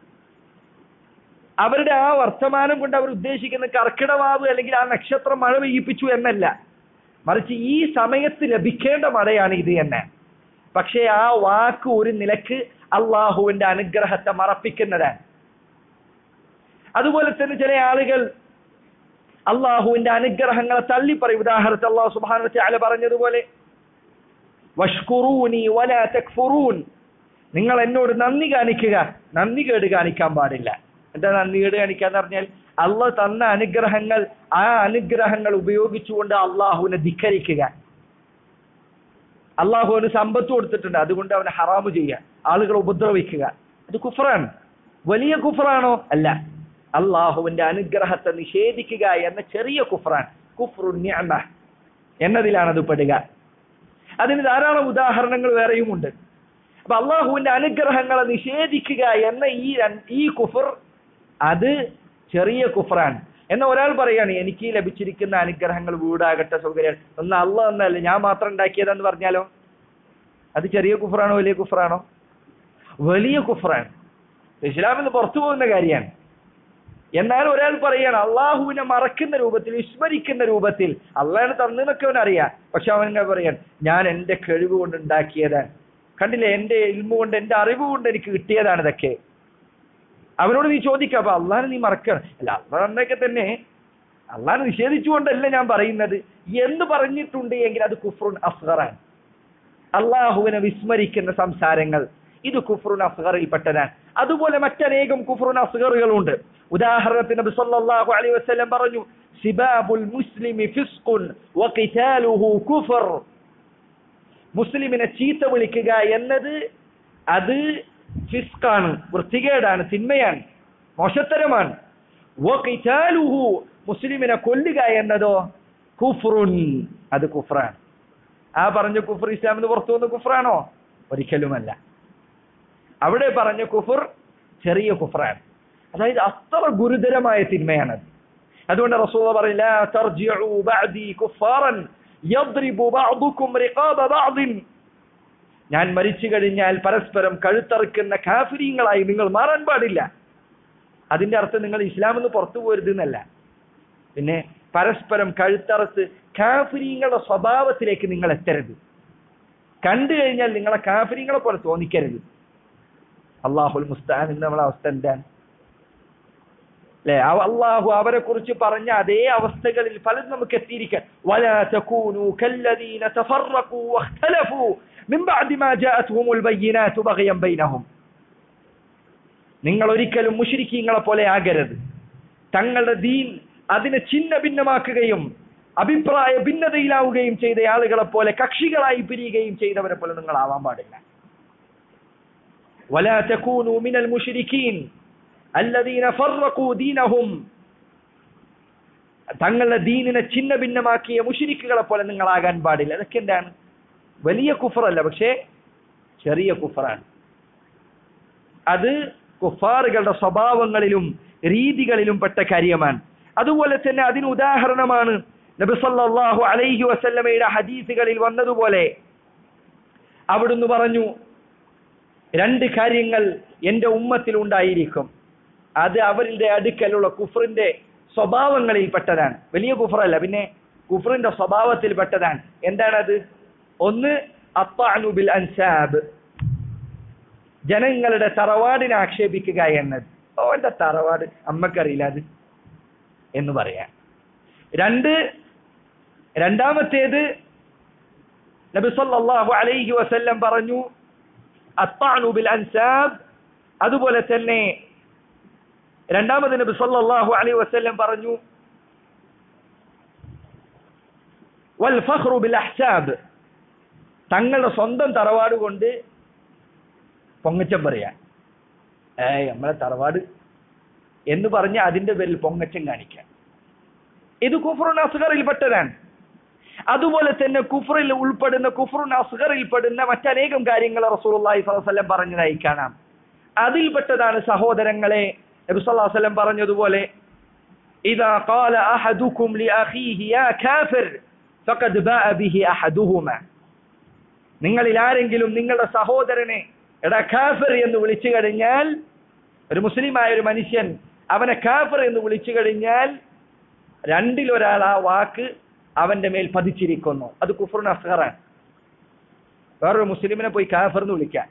അവരുടെ ആ വർത്തമാനം കൊണ്ട് അവർ ഉദ്ദേശിക്കുന്ന കർക്കിടവാവ് അല്ലെങ്കിൽ ആ നക്ഷത്രം മഴ പെയ്യിപ്പിച്ചു എന്നല്ല മറിച്ച് ഈ സമയത്ത് ലഭിക്കേണ്ട മഴയാണ് ഇത് എന്ന് പക്ഷേ ആ വാക്ക് ഒരു നിലക്ക് അള്ളാഹുവിന്റെ അനുഗ്രഹത്തെ മറപ്പിക്കുന്നതാണ് അതുപോലെ തന്നെ ചില ആളുകൾ അള്ളാഹുവിന്റെ അനുഗ്രഹങ്ങളെ തള്ളി പറയും ഉദാഹരണത്തിൽ അള്ളാഹു സുബാന ചാല പറഞ്ഞതുപോലെ വഷ്കുറൂനി വല തക്ഫുറൂൻ നിങ്ങൾ എന്നോട് നന്ദി കാണിക്കുക നന്ദി കേട് കാണിക്കാൻ പാടില്ല എന്താ നന്ദി കേട് കാണിക്കാന്ന് പറഞ്ഞാൽ അള്ള തന്ന അനുഗ്രഹങ്ങൾ ആ അനുഗ്രഹങ്ങൾ ഉപയോഗിച്ചുകൊണ്ട് അള്ളാഹുവിനെ ധിക്കരിക്കുക അള്ളാഹുവിന് സമ്പത്ത് കൊടുത്തിട്ടുണ്ട് അതുകൊണ്ട് അവനെ ഹറാമു ചെയ്യുക ആളുകളെ ഉപദ്രവിക്കുക അത് കുഫറാണ് വലിയ കുഫറാണോ അല്ല അള്ളാഹുവിന്റെ അനുഗ്രഹത്തെ നിഷേധിക്കുക എന്ന ചെറിയ കുഫറാൻ കുഫ്റു നിഅമ എന്നതിലാണ് അത് പെടുക അതിന് ധാരാളം ഉദാഹരണങ്ങൾ വേറെയുമുണ്ട് അപ്പൊ അള്ളാഹുവിന്റെ അനുഗ്രഹങ്ങളെ നിഷേധിക്കുക എന്ന ഈ രൺ- ഈ കുഫർ അത് ചെറിയ കുഫറാണ് എന്ന ഒരാൾ പറയാണ് എനിക്ക് ലഭിച്ചിരിക്കുന്ന അനുഗ്രഹങ്ങൾ വീടാകട്ടെ സൗകര്യം ഒന്ന് അല്ല എന്നല്ല ഞാൻ മാത്രം ഉണ്ടാക്കിയതെന്ന് പറഞ്ഞാലോ അത് ചെറിയ കുഫറാണോ വലിയ കുഫറാണോ വലിയ കുഫറാണ് ഇസ്ലാമിൽ നിന്ന് പുറത്തു പോകുന്ന കാര്യമാണ് എന്നാൽ ഒരാൾ പറയാണ് അള്ളാഹുവിനെ മറക്കുന്ന രൂപത്തിൽ വിസ്മരിക്കുന്ന രൂപത്തിൽ അള്ളാഹിനെ തന്നെന്നൊക്കെ അവൻ അറിയാം പക്ഷെ അവൻ ഇങ്ങനെ പറയാൻ ഞാൻ എന്റെ കഴിവ് കൊണ്ട് ഉണ്ടാക്കിയതാണ് കണ്ടില്ലേ എന്റെ ഇൽമു കൊണ്ട് എന്റെ അറിവ് കൊണ്ട് എനിക്ക് കിട്ടിയതാണ് ഇതൊക്കെ അവനോട് നീ ചോദിക്കുക അപ്പൊ അള്ളാഹിനെ നീ മറക്കണം അല്ല അള്ളാഹ് എന്നൊക്കെ തന്നെ അള്ളാഹിനെ നിഷേധിച്ചുകൊണ്ടല്ല ഞാൻ പറയുന്നത് എന്ന് പറഞ്ഞിട്ടുണ്ട് എങ്കിൽ അത് കുഫ്റുൻ അസ്ഹറാണ് അള്ളാഹുവിനെ വിസ്മരിക്കുന്ന സംസാരങ്ങൾ ഇത് കുഫ്റുൻ അസ്ഗറിൽപ്പെട്ടതാണ് അതുപോലെ മറ്റനേകം കുഫ്റുൻ അസ്ഗറുകളുണ്ട് ഉദാഹരണത്തിന് നബി സല്ലല്ലാഹു അലൈഹി വസല്ലം പറഞ്ഞു സിബാബുൽ മുസ്ലിമി ഫിസ്ഖുൻ വഖിതാലുഹു കുഫർ മുസ്ലിമിനെ ചീത്ത വിളിക്കുക എന്നത് അത് ഫിസ്കാണ് വൃത്തികേടാണ് തിന്മയാണ് മോശത്തരമാണ് വഖിതാലുഹു മുസ്ലിമിനെ കൊല്ലുക എന്നതോ കുഫ്റുൻ അത് കുഫ്രാണ് ആ പറഞ്ഞ കുഫർ ഇസ്ലാമിന് പുറത്തു വന്ന കുഫറാണോ ഒരിക്കലുമല്ല അവിടെ പറഞ്ഞ കുഫർ ചെറിയ കുഫറാണ് അതായത് അത്ര ഗുരുതരമായ തിന്മയാണത് അതുകൊണ്ട് റസൂല പറയില്ല തർജിഉ ബഅദി കുഫാറൻ യദ്രിബു ബഅദുകും റിഖാബ ബഅദിൻ ഞാൻ മരിച്ചു കഴിഞ്ഞാൽ പരസ്പരം കഴുത്തറുക്കുന്ന കാഫിരീങ്ങളായി നിങ്ങൾ മാറാൻ പാടില്ല അതിന്റെ അർത്ഥം നിങ്ങൾ ഇസ്ലാമിൽ നിന്ന് പുറത്തു പോരുത് എന്നല്ല പിന്നെ പരസ്പരം കഴുത്തറത്ത് കാഫിരീങ്ങളുടെ സ്വഭാവത്തിലേക്ക് നിങ്ങൾ എത്തരുത് കണ്ടു കഴിഞ്ഞാൽ നിങ്ങളെ കാഫിരീങ്ങളെ പോലെ തോന്നിക്കരുത് അള്ളാഹുൽ മുസ്താൻ നമ്മളെ അവസ്ഥ എന്താണ് അല്ലെ അള്ളാഹു അവരെ കുറിച്ച് പറഞ്ഞ അതേ അവസ്ഥകളിൽ പലതും നമുക്ക് എത്തിയിരിക്കാൻ ولا تكونوا كالذين تفرقوا واختلفوا من بعد ما جاءتهم البينات بغيا بينهم നിങ്ങൾ ഒരിക്കലും മുശ്രിക്കീങ്ങളെ പോലെ ആകരുത് തങ്ങളുടെ ദീൻ അതിനെ ചിന്ന ഭിന്നമാക്കുകയും അഭിപ്രായ ഭിന്നതയിലാവുകയും ചെയ്ത ആളുകളെ പോലെ കക്ഷികളായി പിരിയുകയും ചെയ്തവരെ പോലെ നിങ്ങൾ ആവാൻ പാടില്ല ولا تكونوا من المشركين الذين فرقوا دينهم തങ്ങളുടെ ദീനിനെ ചിന്ന ഭിന്നമാക്കിയ മുഷിരിക്കുകളെ പോലെ നിങ്ങളാകാൻ പാടില്ല അതൊക്കെ എന്താണ് വലിയ കുഫറല്ല പക്ഷേ ചെറിയ കുഫറാണ് അത് കുഫാറുകളുടെ സ്വഭാവങ്ങളിലും രീതികളിലും പെട്ട കാര്യമാണ് അതുപോലെ തന്നെ അതിന് ഉദാഹരണമാണ് നബി സല്ലല്ലാഹു അലൈഹി വസല്ലമയുടെ ഹദീസുകളിൽ വന്നതുപോലെ അവിടുന്ന് പറഞ്ഞു രണ്ട് കാര്യങ്ങൾ എന്റെ ഉമ്മത്തിൽ ഉണ്ടായിരിക്കും അത് അവരുടെ അടുക്കലുള്ള കുഫറിന്റെ സ്വഭാവങ്ങളിൽ പെട്ടതാണ് വലിയ കുഫറല്ല പിന്നെ കുഫറിന്റെ സ്വഭാവത്തിൽ പെട്ടതാണ് എന്താണത് ഒന്ന് അത്താനുബിൽ അൻസാബ് ജനങ്ങളുടെ തറവാടിനെ ആക്ഷേപിക്കുക എന്നത് ഓന്റെ തറവാട് അമ്മക്കറിയില്ല അത് എന്ന് പറയാം രണ്ട് രണ്ടാമത്തേത് നബി സല്ലല്ലാഹു അലൈഹി വസല്ലം പറഞ്ഞു അത്താനു ബിൽ അൻസാബ് അതുപോലെ തന്നെ രണ്ടാമത് നബി സല്ലല്ലാഹു അലൈഹി വസല്ലം പറഞ്ഞു വൽ ഫഖ്റു ബിൽ അഹ്സാബ് തങ്ങളുടെ സ്വന്തം തറവാട് കൊണ്ട് പൊങ്ങച്ചം പറയാൻ ഏയ് നമ്മളെ തറവാട് എന്ന് പറഞ്ഞ് അതിന്റെ പേരിൽ പൊങ്ങച്ചം കാണിക്കാൻ ഇത് കുഫറുൻ അസ്ഗറിൽ പെട്ടതാണ് അതുപോലെ തന്നെ കുഫറിൽ ഉൾപ്പെടുന്ന കുഫറുൻ അസ്ഗറിൽ പെടുന്ന മറ്റനേകം കാര്യങ്ങൾ റസൂലുള്ളാഹി സ്വല്ലല്ലാഹു അലൈഹി വസല്ലം പറഞ്ഞതായി കാണാം അതിൽപ്പെട്ടതാണ് സഹോദരങ്ങളെ നബി സല്ലല്ലാഹു അലൈഹി വസല്ലം പറഞ്ഞതുപോലെ إذا قال أحدكم لأخيه يا كافر فقد باء به أحدهما നിങ്ങളിൽ ആരെങ്കിലും നിങ്ങളുടെ സഹോദരനെ എടാ കാഫർ എന്ന് വിളിച്ചു കഴിഞ്ഞാൽ ഒരു മുസ്ലിമായ ഒരു മനുഷ്യൻ അവനെ കാഫർ എന്ന് വിളിച്ചു കഴിഞ്ഞാൽ രണ്ടിലൊരാൾ ആ വാക്ക് അവന്റെ മേൽ പതിച്ചിരിക്കുന്നു അത് കുഫറുൻ അസ്ഹറാണ് വേറൊരു മുസ്ലിമിനെ പോയി കാഫർ എന്ന് വിളിക്കാൻ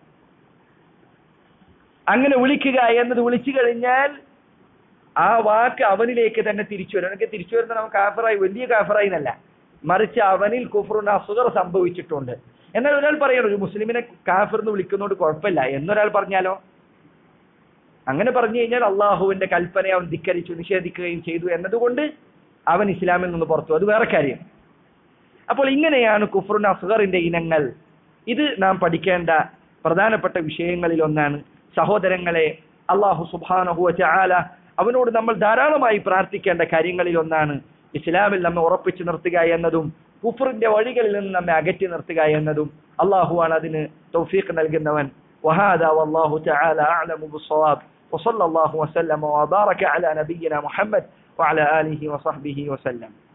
അങ്ങനെ വിളിക്കുക എന്നത് വിളിച്ചു കഴിഞ്ഞാൽ ആ വാക്ക് അവനിലേക്ക് തന്നെ തിരിച്ചു വരും എനിക്ക് തിരിച്ചു വരുന്ന അവൻ കാഫറായി വലിയ കാഫറായി എന്നല്ല മറിച്ച് അവനിൽ കുഫറുൻ അസുഖർ സംഭവിച്ചിട്ടുണ്ട് എന്നാൽ ഒരാൾ പറയണം ഒരു മുസ്ലിമിനെ കാഫർ എന്ന് വിളിക്കുന്നതുകൊണ്ട് കുഴപ്പമില്ല എന്നൊരാൾ പറഞ്ഞാലോ അങ്ങനെ പറഞ്ഞു കഴിഞ്ഞാൽ അള്ളാഹുവിന്റെ കൽപ്പനയെ അവൻ ധിക്കരിച്ചു നിഷേധിക്കുകയും ചെയ്തു എന്നതുകൊണ്ട് അവൻ ഇസ്ലാമിൽ നിന്ന് പുറത്തു അത് വേറെ കാര്യം അപ്പോൾ ഇങ്ങനെയാണ് കുഫറുൻ അസ്ഗറിന്റെ ഇനങ്ങൾ ഇത് നാം പഠിക്കേണ്ട പ്രധാനപ്പെട്ട വിഷയങ്ങളിൽ ഒന്നാണ് സഹോദരങ്ങളെ അള്ളാഹു സുബാനഹു ചാല അവനോട് നമ്മൾ ധാരാളമായി പ്രാർത്ഥിക്കേണ്ട കാര്യങ്ങളിൽ ഒന്നാണ് ഇസ്ലാമിൽ നമ്മെ ഉറപ്പിച്ചു നിർത്തുക എന്നതും കുഫറിന്റെ വഴികളിൽ നിന്ന് നമ്മെ അകറ്റി നിർത്തുക എന്നതും അള്ളാഹുവാണ് അതിന് തൗഫീഖ് നൽകുന്നവൻ وهذا والله تعالى أعلم بالصواب وصلى الله وسلم وبارك على نبينا محمد وعلى آله وصحبه وسلم